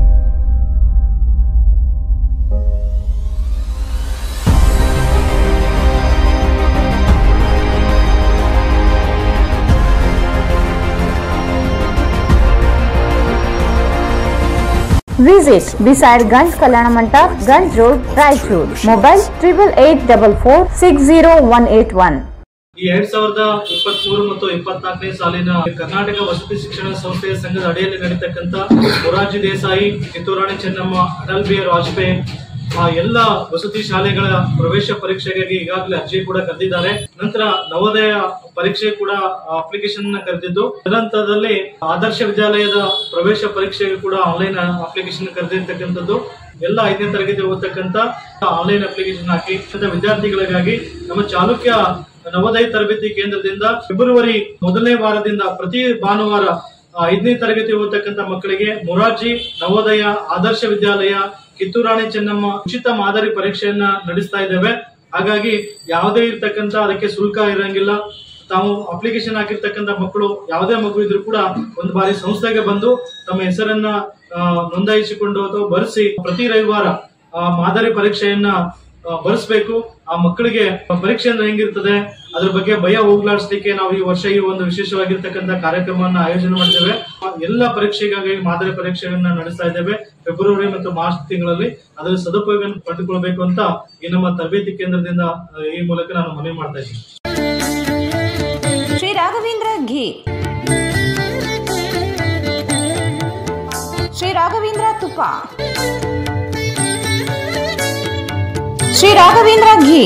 Visit beside Ganj Kalyana Mandap, Ganj Road, Raichur. Mobile triple eight double four six zero one eight one. ಈ ಎರಡ್ ಸಾವಿರದ ಇಪ್ಪತ್ತ್ ಮೂರು ಮತ್ತು ಇಪ್ಪತ್ನಾಲ್ಕನೇ ಸಾಲಿನ ಕರ್ನಾಟಕ ವಸತಿ ಶಿಕ್ಷಣ ಸಂಸ್ಥೆಯ ಸಂಘದ ಅಡಿಯಲ್ಲಿ ನಡೀತಕ್ಕಂತ ಮೊರಾರ್ಜಿ ದೇಸಾಯಿ ಕಿತ್ತೂರಾಣಿ ಚೆನ್ನಮ್ಮ ಅಟಲ್ ಬಿಹಾರಿ ವಾಜಪೇಯಿ ಆ ಎಲ್ಲ ವಸತಿ ಶಾಲೆಗಳ ಪ್ರವೇಶ ಪರೀಕ್ಷೆಗಾಗಿ ಈಗಾಗಲೇ ಅರ್ಜಿ ಕೂಡ ಕರೆದಿದ್ದಾರೆ ನಂತರ ನವೋದಯ ಪರೀಕ್ಷೆ ಕೂಡ ಅಪ್ಲಿಕೇಶನ್ ಕರೆದಿದ್ದು ತದನಂತರದಲ್ಲಿ ಆದರ್ಶ ವಿದ್ಯಾಲಯದ ಪ್ರವೇಶ ಪರೀಕ್ಷೆಗೆ ಕೂಡ ಆನ್ಲೈನ್ ಅಪ್ಲಿಕೇಶನ್ ಕರೆದಿರ್ತಕ್ಕಂಥದ್ದು ಎಲ್ಲ ಐದನೇ ತರಗತಿ ಓದ್ತಕ್ಕಂತ ಆನ್ಲೈನ್ ಅಪ್ಲಿಕೇಶನ್ ಹಾಕಿ ಮತ್ತೆ ವಿದ್ಯಾರ್ಥಿಗಳಿಗಾಗಿ ನಮ್ಮ ಚಾಲುಕ್ಯ ನವೋದಯ ತರಬೇತಿ ಕೇಂದ್ರದಿಂದ ಫೆಬ್ರವರಿ ಮೊದಲನೇ ವಾರದಿಂದ ಪ್ರತಿ ಭಾನುವಾರ ಆ, ಐದನೇ ತರಗತಿ ಓದ್ತಕ್ಕಂತ ಮಕ್ಕಳಿಗೆ ಮೊರಾರ್ಜಿ ನವೋದಯ ಆದರ್ಶ ವಿದ್ಯಾಲಯ ಕಿತ್ತೂರಾಣಿ ಚೆನ್ನಮ್ಮ ಉಚಿತ ಮಾದರಿ ಪರೀಕ್ಷೆಯನ್ನ ನಡೆಸ್ತಾ ಇದ್ದೇವೆ ಹಾಗಾಗಿ ಯಾವುದೇ ಇರ್ತಕ್ಕಂತ ಅದಕ್ಕೆ ಶುಲ್ಕ ಇರಂಗಿಲ್ಲ ತಾವು ಅಪ್ಲಿಕೇಶನ್ ಹಾಕಿರ್ತಕ್ಕಂತ ಮಕ್ಕಳು ಯಾವುದೇ ಮಗು ಇದ್ರೂ ಕೂಡ ಒಂದು ಬಾರಿ ಸಂಸ್ಥೆಗೆ ಬಂದು ತಮ್ಮ ಹೆಸರನ್ನ ಆ, ನೋಂದಾಯಿಸಿಕೊಂಡು ಅಥವಾ ಬರೆಸಿ ಪ್ರತಿ ರವಿವಾರ ಆ, ಮಾದರಿ ಪರೀಕ್ಷೆಯನ್ನ ಆ, ಬರೆಸ್ಬೇಕು ಆ ಮಕ್ಕಳಿಗೆ ಪರೀಕ್ಷೆ ಅಂದ್ರೆ ಹೆಂಗಿರ್ತದೆ ಅದ್ರ ಬಗ್ಗೆ ಭಯ ಹೋಗ್ಲಾಡಿಸ್ಲಿಕ್ಕೆ ನಾವು ಈ ವರ್ಷ ಈ ಒಂದು ವಿಶೇಷವಾಗಿರ್ತಕ್ಕಂಥ ಕಾರ್ಯಕ್ರಮವನ್ನ ಆಯೋಜನೆ ಮಾಡಿದ್ದೇವೆ ಆ, ಎಲ್ಲ ಪರೀಕ್ಷೆಗಾಗಿ ಮಾದರಿ ಪರೀಕ್ಷೆಯನ್ನ ನಡೆಸ್ತಾ ಇದ್ದೇವೆ ಫೆಬ್ರವರಿ ಮತ್ತು ಮಾರ್ಚ್ ತಿಂಗಳಲ್ಲಿ ಅದರ ಸದುಪಯೋಗ ಪಡೆದುಕೊಳ್ಬೇಕು ಅಂತ ಈ ನಮ್ಮ ತರಬೇತಿ ಕೇಂದ್ರದಿಂದ ಆ, ಈ ಮೂಲಕ ನಾನು ಮನವಿ ಮಾಡ್ತಾ ಇದ್ದೀನಿ ಶ್ರೀ ರಾಘವೇಂದ್ರ ಘೀ ಶ್ರೀ ರಾಘವೇಂದ್ರ ತುಪ್ಪ ಶ್ರೀ ರಾಘವೇಂದ್ರ ಘೀ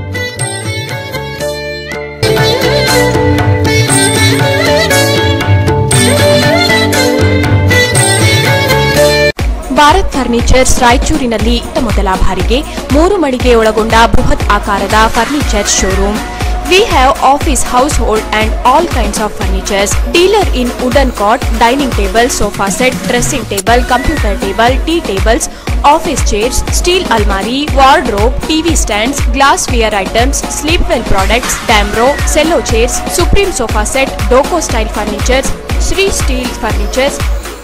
ಭಾರತ್ ಫರ್ನಿಚರ್ಸ್ ರಾಯಚೂರಿನಲ್ಲಿ ಇತ್ತ ಮೊದಲ ಬಾರಿಗೆ ಮೂರು ಮಳಿಗೆ ಒಳಗೊಂಡ ಬೃಹತ್ ಆಕಾರದ furniture showroom we have office household and all kinds of furnitures dealer in wooden cot dining table sofa set dressing table computer table tea tables office chairs steel ಅಲ್ಮಾರಿ wardrobe TV stands glassware items Sleepwell products Damro Cello chairs Supreme sofa set ಡೋಕೋ style furnitures Shri steel furnitures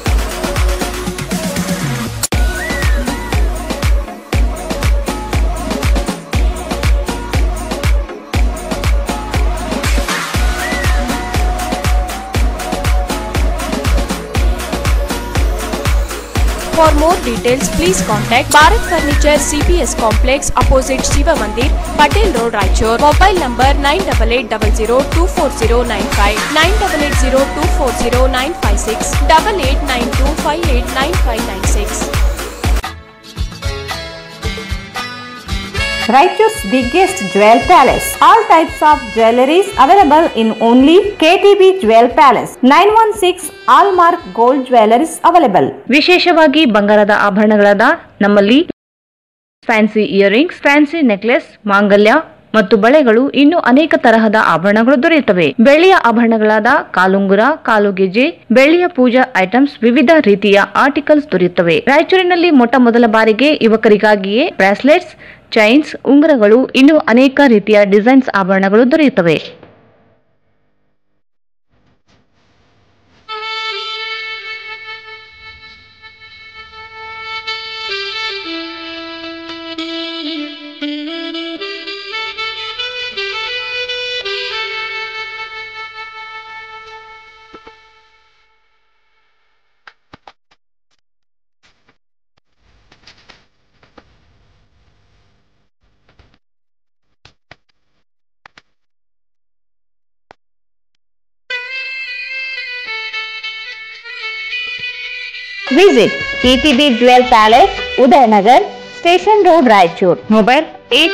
For more details, please contact Bharat Furniture CPS Complex opposite Shiva Mandir, Patel Road, Raichur. Mobile number 9880240959, 9880240956, 8892589596. Raichur's biggest jewel palace. All types of jewelries available in only KTB Jewel Palace. 916 Allmark Gold Jewelries available. ವಿಶೇಷವಾಗಿ ಬಂಗಾರದ ಆಭರಣಗಳಾದ ನಮ್ಮಲ್ಲಿ fancy earrings fancy necklace ಮಾಂಗಲ್ಯ ಮತ್ತು ಬಳೆಗಳು ಇನ್ನು ಅನೇಕ ತರಹದ ಆಭರಣಗಳು ದೊರೆಯುತ್ತವೆ ಬೆಳ್ಳಿಯ ಆಭರಣಗಳಾದ ಕಾಲುಂಗುರ ಕಾಲುಗೆಜೆ ಬೆಳ್ಳಿಯ ಪೂಜಾ ಐಟಮ್ಸ್ ವಿವಿಧ ರೀತಿಯ ಆರ್ಟಿಕಲ್ಸ್ ದೊರೆಯುತ್ತವೆ ರಾಯಚೂರಿನಲ್ಲಿ ಮೊಟ್ಟ ಮೊದಲ ಬಾರಿಗೆ ಯುವಕರಿಗಾಗಿಯೇ ಬ್ರಾಸ್ಲೆಟ್ಸ್ ಚೈನ್ಸ್ ಉಂಗುರಗಳು ಇನ್ನು ಅನೇಕ ರೀತಿಯ ಡಿಸೈನ್ಸ್ ಆಭರಣಗಳು ದೊರೆಯುತ್ತವೆ Visit TTB Jewel Palace, Udayanagar, Station Road, Raichur. Mobile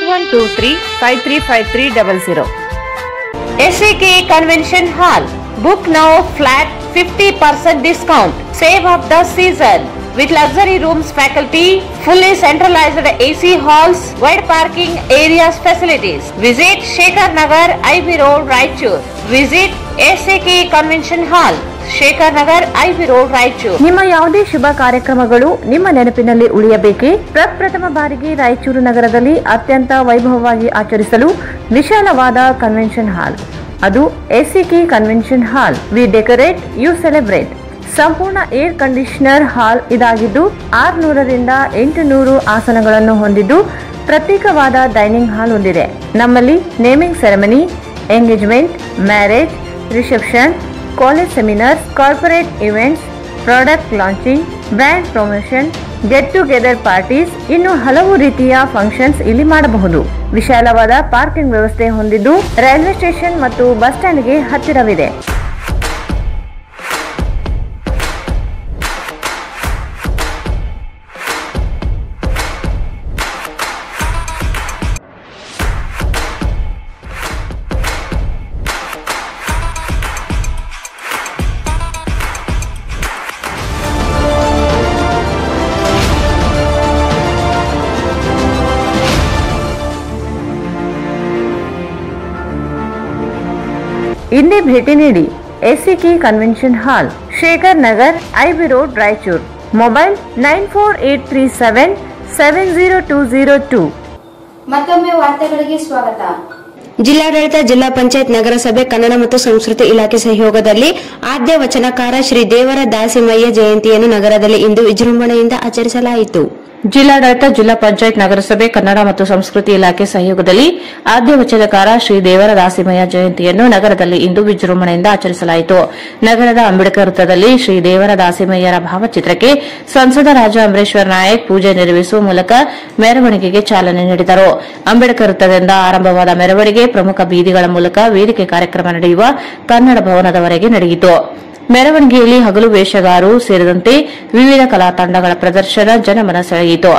8123-535300. SAK Convention Hall. Book now flat 50% discount. Save of the season. With luxury rooms, faculty, fully centralized AC halls, wide parking areas facilities. Visit Shekhar Nagar, IB Road, Raichur. Visit SAK Convention Hall, Shekhar Nagar IB road Raichur ನಿಮ್ಮ ಯಾವುದೇ ಶುಭ ಕಾರ್ಯಕ್ರಮಗಳು ನಿಮ್ಮ ನೆನಪಿನಲ್ಲಿ ಉಳಿಯಬೇಕೇ ಪ್ರಪ್ರಥಮ ಬಾರಿಗೆ ರಾಯಚೂರು ನಗರದಲ್ಲಿ ಅತ್ಯಂತ ವೈಭವವಾಗಿ ಆಚರಿಸಲು ವಿಶಾಲವಾದ ಕನ್ವೆನ್ಷನ್ ಹಾಲ್ ಅದು ACK convention hall we decorate you celebrate ಸಂಪೂರ್ಣ ಏರ್ ಕಂಡೀಷನರ್ ಹಾಲ್ ಇದಾಗಿದ್ದು ಆರುನೂರರಿಂದ ಎಂಟು ನೂರು ಆಸನಗಳನ್ನು ಹೊಂದಿದ್ದು ಪ್ರತ್ಯೇಕವಾದ ಡೈನಿಂಗ್ ಹಾಲ್ ಹೊಂದಿದೆ ನಮ್ಮಲ್ಲಿ naming ceremony engagement marriage reception college seminars corporate events product launching brand promotion get together parties ಇನ್ನು ಹಲವು ರೀತಿಯ ಫಂಕ್ಷನ್ಸ್ ಇಲ್ಲಿ ಮಾಡಬಹುದು ವಿಶಾಲವಾದ ಪಾರ್ಕಿಂಗ್ ವ್ಯವಸ್ಥೆ ಹೊಂದಿದ್ದು ರೈಲ್ವೆ ಸ್ಟೇಷನ್ ಮತ್ತು ಬಸ್ ಸ್ಟ್ಯಾಂಡ್ಗೆ ಹತ್ತಿರವಿದೆ ಇಂದೇ ಭೇಟಿ ನೀಡಿ ACK convention hall Shekhar Nagar IB road Raichur mobile nine four eight three seven seven zero two zero two ಮತ್ತೊಮ್ಮೆ ವಾರ್ತೆಗಳಿಗೆ ಸ್ವಾಗತ ಜಿಲ್ಲಾಡಳಿತ ಜಿಲ್ಲಾ ಪಂಚಾಯತ್ ನಗರಸಭೆ ಕನ್ನಡ ಮತ್ತು ಸಂಸ್ಕೃತಿ ಇಲಾಖೆ ಸಹಯೋಗದಲ್ಲಿ ಆದ್ಯ ವಚನಕಾರ ಶ್ರೀ ದೇವರ ದಾಸಿಮಯ್ಯ ಜಯಂತಿಯನ್ನು ನಗರದಲ್ಲಿ ಇಂದು ವಿಜೃಂಭಣೆಯಿಂದ ಆಚರಿಸಲಾಯಿತು ಜಿಲ್ಲಾಡಳಿತ ಜಿಲ್ಲಾ ಪಂಚಾಯತ್ ನಗರಸಭೆ ಕನ್ನಡ ಮತ್ತು ಸಂಸ್ಕೃತಿ ಇಲಾಖೆ ಸಹಯೋಗದಲ್ಲಿ ಆದ್ಯ ವಚನಕಾರ ಶ್ರೀ ದೇವರ ದಾಸಿಮಯ್ಯ ಜಯಂತಿಯನ್ನು ನಗರದಲ್ಲಿ ಇಂದು ವಿಜೃಂಭಣೆಯಿಂದ ಆಚರಿಸಲಾಯಿತು ನಗರದ ಅಂಬೇಡ್ಕರ್ ವೃತ್ತದಲ್ಲಿ ಶ್ರೀ ದೇವರ ದಾಸಿಮಯ್ಯರ ಭಾವಚಿತ್ರಕ್ಕೆ ಸಂಸದ ರಾಜ ಅಮರೇಶ್ವರ ನಾಯಕ್ ಪೂಜೆ ನೆರವೇರಿಸುವ ಮೂಲಕ ಮೆರವಣಿಗೆಗೆ ಚಾಲನೆ ನೀಡಿದರು ಅಂಬೇಡ್ಕರ್ ವೃತ್ತದಿಂದ ಆರಂಭವಾದ ಮೆರವಣಿಗೆ ಪ್ರಮುಖ ಬೀದಿಗಳ ಮೂಲಕ ವೇದಿಕೆ ಕಾರ್ಯಕ್ರಮ ನಡೆಯುವ ಕನ್ನಡ ಭವನದವರೆಗೆ ನಡೆಯಿತು ಮೆರವಣಿಗೆಯಲ್ಲಿ ಹಗಲು ವೇಷಗಾರರು ಸೇರಿದಂತೆ ವಿವಿಧ ಕಲಾ ತಂಡಗಳ ಪ್ರದರ್ಶನ ಜನಮನ ಸೆಳೆಯಿತು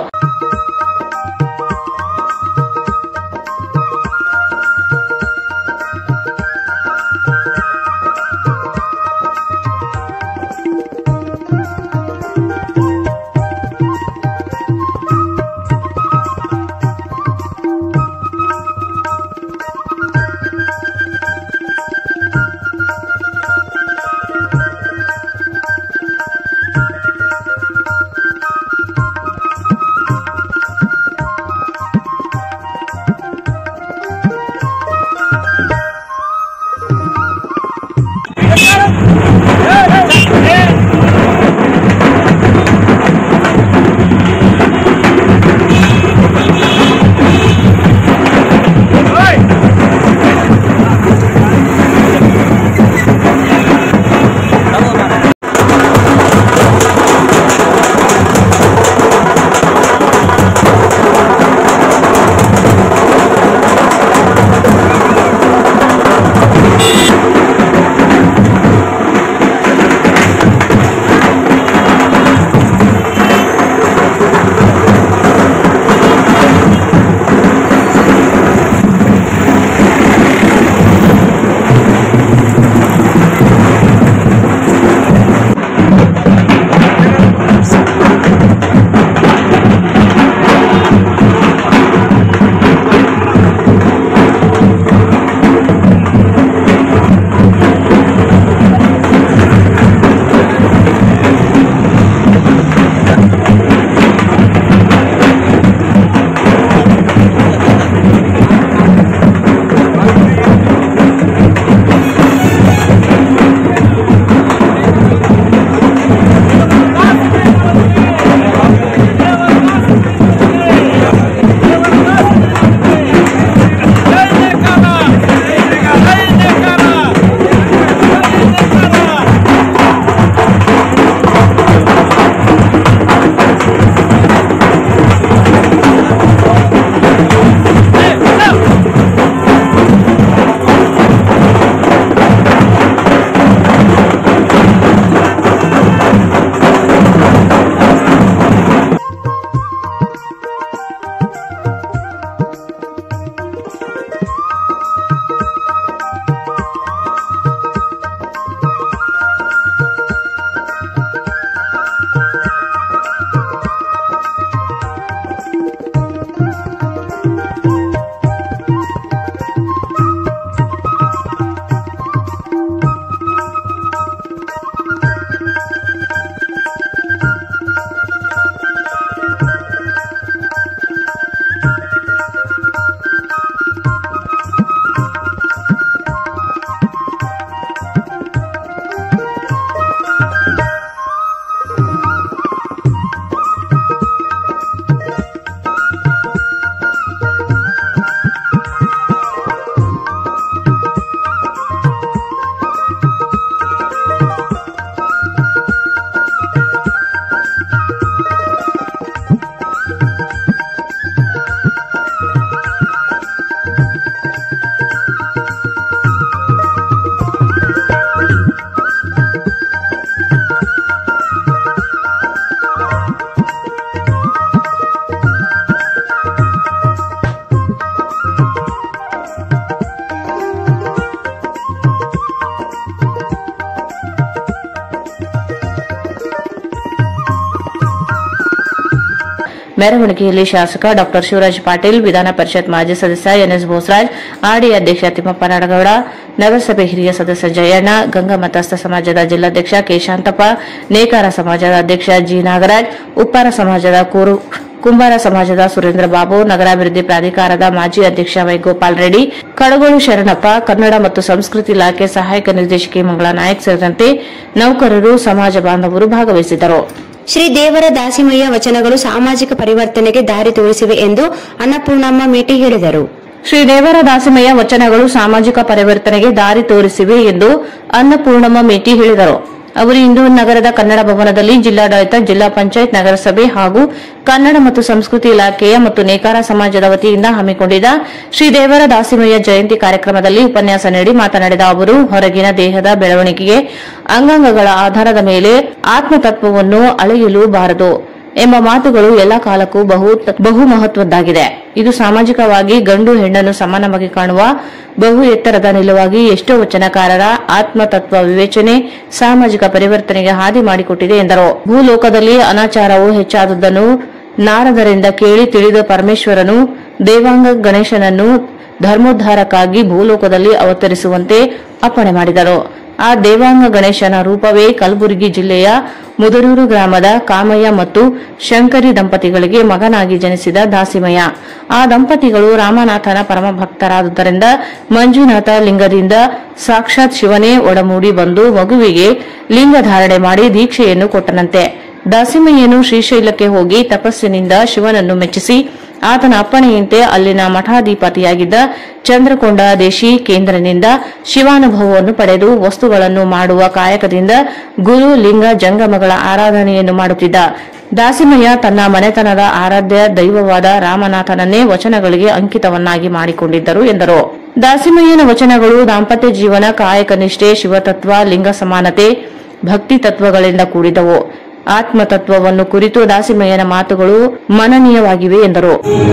ಮೆರವಣಿಗೆಯಲ್ಲಿ ಶಾಸಕ ಡಾ ಶಿವರಾಜ್ ಪಾಟೀಲ್ ವಿಧಾನ ಪರಿಷತ್ ಮಾಜಿ ಸದಸ್ಯ ಎನ್ಎಸ್ ಬೋಸರಾಜ್ ಆರ್ಡಿ ಅಧ್ಯಕ್ಷ ತಿಮ್ಮಪ್ಪ ನಾಡಗೌಡ ನಗರಸಭೆ ಹಿರಿಯ ಸದಸ್ಯ ಜಯಣ್ಣ ಗಂಗಾ ಮತಸ್ಥ ಸಮಾಜದ ಜಿಲ್ಲಾಧ್ಯಕ್ಷ ಕೆ ಶಾಂತಪ್ಪ ನೇಕಾರ ಸಮಾಜದ ಅಧ್ಯಕ್ಷ ಜಿ ನಾಗರಾಜ್ ಉಪ್ಪಾರ ಸಮಾಜದ ಕೂರು ಕುಂಬಾರ ಸಮಾಜದ ಸುರೇಂದ್ರ ಬಾಬು ನಗರಾಭಿವೃದ್ಧಿ ಪ್ರಾಧಿಕಾರದ ಮಾಜಿ ಅಧ್ಯಕ್ಷ ವೈಗೋಪಾಲ್ ರೆಡ್ಡಿ ಕಡಗೋಳು ಶರಣಪ್ಪ ಕನ್ನಡ ಮತ್ತು ಸಂಸ್ಕೃತಿ ಇಲಾಖೆ ಸಹಾಯಕ ನಿರ್ದೇಶಕಿ ಮಂಗಳಾ ನಾಯಕ್ ಸೇರಿದಂತೆ ನೌಕರರು ಸಮಾಜ ಬಾಂಧವರು ಭಾಗವಹಿಸಿದ್ದರು ಶ್ರೀ ದೇವರ ದಾಸಿಮಯ್ಯ ವಚನಗಳು ಸಾಮಾಜಿಕ ಪರಿವರ್ತನೆಗೆ ದಾರಿ ತೋರಿಸಿವೆ ಎಂದು ಅನ್ನಪೂರ್ಣಮ್ಮ ಮೇಟಿ ಹೇಳಿದರು ಶ್ರೀ ದೇವರ ದಾಸಿಮಯ್ಯ ವಚನಗಳು ಸಾಮಾಜಿಕ ಪರಿವರ್ತನೆಗೆ ದಾರಿ ತೋರಿಸಿವೆ ಎಂದು ಅನ್ನಪೂರ್ಣಮ್ಮ ಮೇಟಿ ಹೇಳಿದರು ಅವರು ಇಂದು ನಗರದ ಕನ್ನಡ ಭವನದಲ್ಲಿ ಜಿಲ್ಲಾಡಳಿತ ಜಿಲ್ಲಾ ಪಂಚಾಯತ್ ನಗರಸಭೆ ಹಾಗೂ ಕನ್ನಡ ಮತ್ತು ಸಂಸ್ಕೃತಿ ಇಲಾಖೆಯ ಮತ್ತು ನೇಕಾರ ಸಮಾಜದ ವತಿಯಿಂದ ಹಮ್ಮಿಕೊಂಡಿದ್ದ ಶ್ರೀ ದೇವರ ದಾಸಿಮಯ್ಯ ಜಯಂತಿ ಕಾರ್ಯಕ್ರಮದಲ್ಲಿ ಉಪನ್ಯಾಸ ನೀಡಿ ಮಾತನಾಡಿದ ಅವರು ಹೊರಗಿನ ದೇಹದ ಬೆಳವಣಿಗೆಗೆ ಅಂಗಾಂಗಗಳ ಆಧಾರದ ಮೇಲೆ ಆತ್ಮತತ್ವವನ್ನು ಅಳೆಯಲು ಬಾರದು ಎಂಬ ಮಾತುಗಳು ಎಲ್ಲ ಕಾಲಕ್ಕೂ ಬಹು ಬಹು ಮಹತ್ವದ್ದಾಗಿದೆ ಇದು ಸಾಮಾಜಿಕವಾಗಿ ಗಂಡು ಹೆಣ್ಣನ್ನು ಸಮಾನವಾಗಿ ಕಾಣುವ ಬಹು ಎತ್ತರದ ನಿಲುವಾಗಿ ಎಷ್ಟೋ ವಚನಕಾರರ ಆತ್ಮತತ್ವ ವಿವೇಚನೆ ಸಾಮಾಜಿಕ ಪರಿವರ್ತನೆಗೆ ಹಾದಿ ಮಾಡಿಕೊಟ್ಟಿದೆ ಎಂದರು ಭೂಲೋಕದಲ್ಲಿ ಅನಾಚಾರವು ಹೆಚ್ಚಾದುದನ್ನು ನಾರದರಿಂದ ಕೇಳಿ ತಿಳಿದ ಪರಮೇಶ್ವರನು ದೇವಾಂಗ ಗಣೇಶನನ್ನು ಧರ್ಮೋದ್ಧಾರಕ್ಕಾಗಿ ಭೂಲೋಕದಲ್ಲಿ ಅವತರಿಸುವಂತೆ ಅಪ್ಪಣೆ ಮಾಡಿದರು ಆ ದೇವಾಂಗ ಗಣೇಶನ ರೂಪವೇ ಕಲಬುರಗಿ ಜಿಲ್ಲೆಯ ಮುದರೂರು ಗ್ರಾಮದ ಕಾಮಯ್ಯ ಮತ್ತು ಶಂಕರಿ ದಂಪತಿಗಳಿಗೆ ಮಗನಾಗಿ ಜನಿಸಿದ ದಾಸಿಮಯ್ಯ ಆ ದಂಪತಿಗಳು ರಾಮನಾಥನ ಪರಮ ಭಕ್ತರಾದುದರಿಂದ ಮಂಜುನಾಥ ಲಿಂಗದಿಂದ ಸಾಕ್ಷಾತ್ ಶಿವನೇ ಒಡಮೂಡಿ ಬಂದು ಮಗುವಿಗೆ ಲಿಂಗ ಧಾರಣೆ ಮಾಡಿ ದೀಕ್ಷೆಯನ್ನು ಕೊಟ್ಟನಂತೆ ದಾಸಿಮಯ್ಯನು ಶ್ರೀಶೈಲಕ್ಕೆ ಹೋಗಿ ತಪಸ್ಸಿನಿಂದ ಶಿವನನ್ನು ಮೆಚ್ಚಿಸಿ ಆತನ ಅಪ್ಪಣೆಯಂತೆ ಅಲ್ಲಿನ ಮಠಾಧಿಪತಿಯಾಗಿದ್ದ ಚಂದ್ರಕೊಂಡ ದೇಶಿ ಕೇಂದ್ರನಿಂದ ಶಿವಾನುಭವವನ್ನು ಪಡೆದು ವಸ್ತುಗಳನ್ನು ಮಾಡುವ ಕಾಯಕದಿಂದ ಗುರು ಲಿಂಗ ಜಂಗಮಗಳ ಆರಾಧನೆಯನ್ನು ಮಾಡುತ್ತಿದ್ದ ದಾಸಿಮಯ್ಯ ತನ್ನ ಮನೆತನದ ಆರಾಧ್ಯ ದೈವವಾದ ರಾಮನಾಥನನ್ನೇ ವಚನಗಳಿಗೆ ಅಂಕಿತವನ್ನಾಗಿ ಮಾಡಿಕೊಂಡಿದ್ದರು ಎಂದರು ದಾಸಿಮಯ್ಯನ ವಚನಗಳು ದಾಂಪತ್ಯ ಜೀವನ ಕಾಯಕ ನಿಷ್ಠೆ ಶಿವತತ್ವ ಲಿಂಗ ಸಮಾನತೆ ಭಕ್ತಿ ತತ್ವಗಳಿಂದ ಕೂಡಿದವು ಆತ್ಮತತ್ವವನ್ನು ಕುರಿತು ದಾಸಿಮಯ್ಯನ ಮಾತುಗಳು ಮನನೀಯವಾಗಿವೆ ಎಂದರು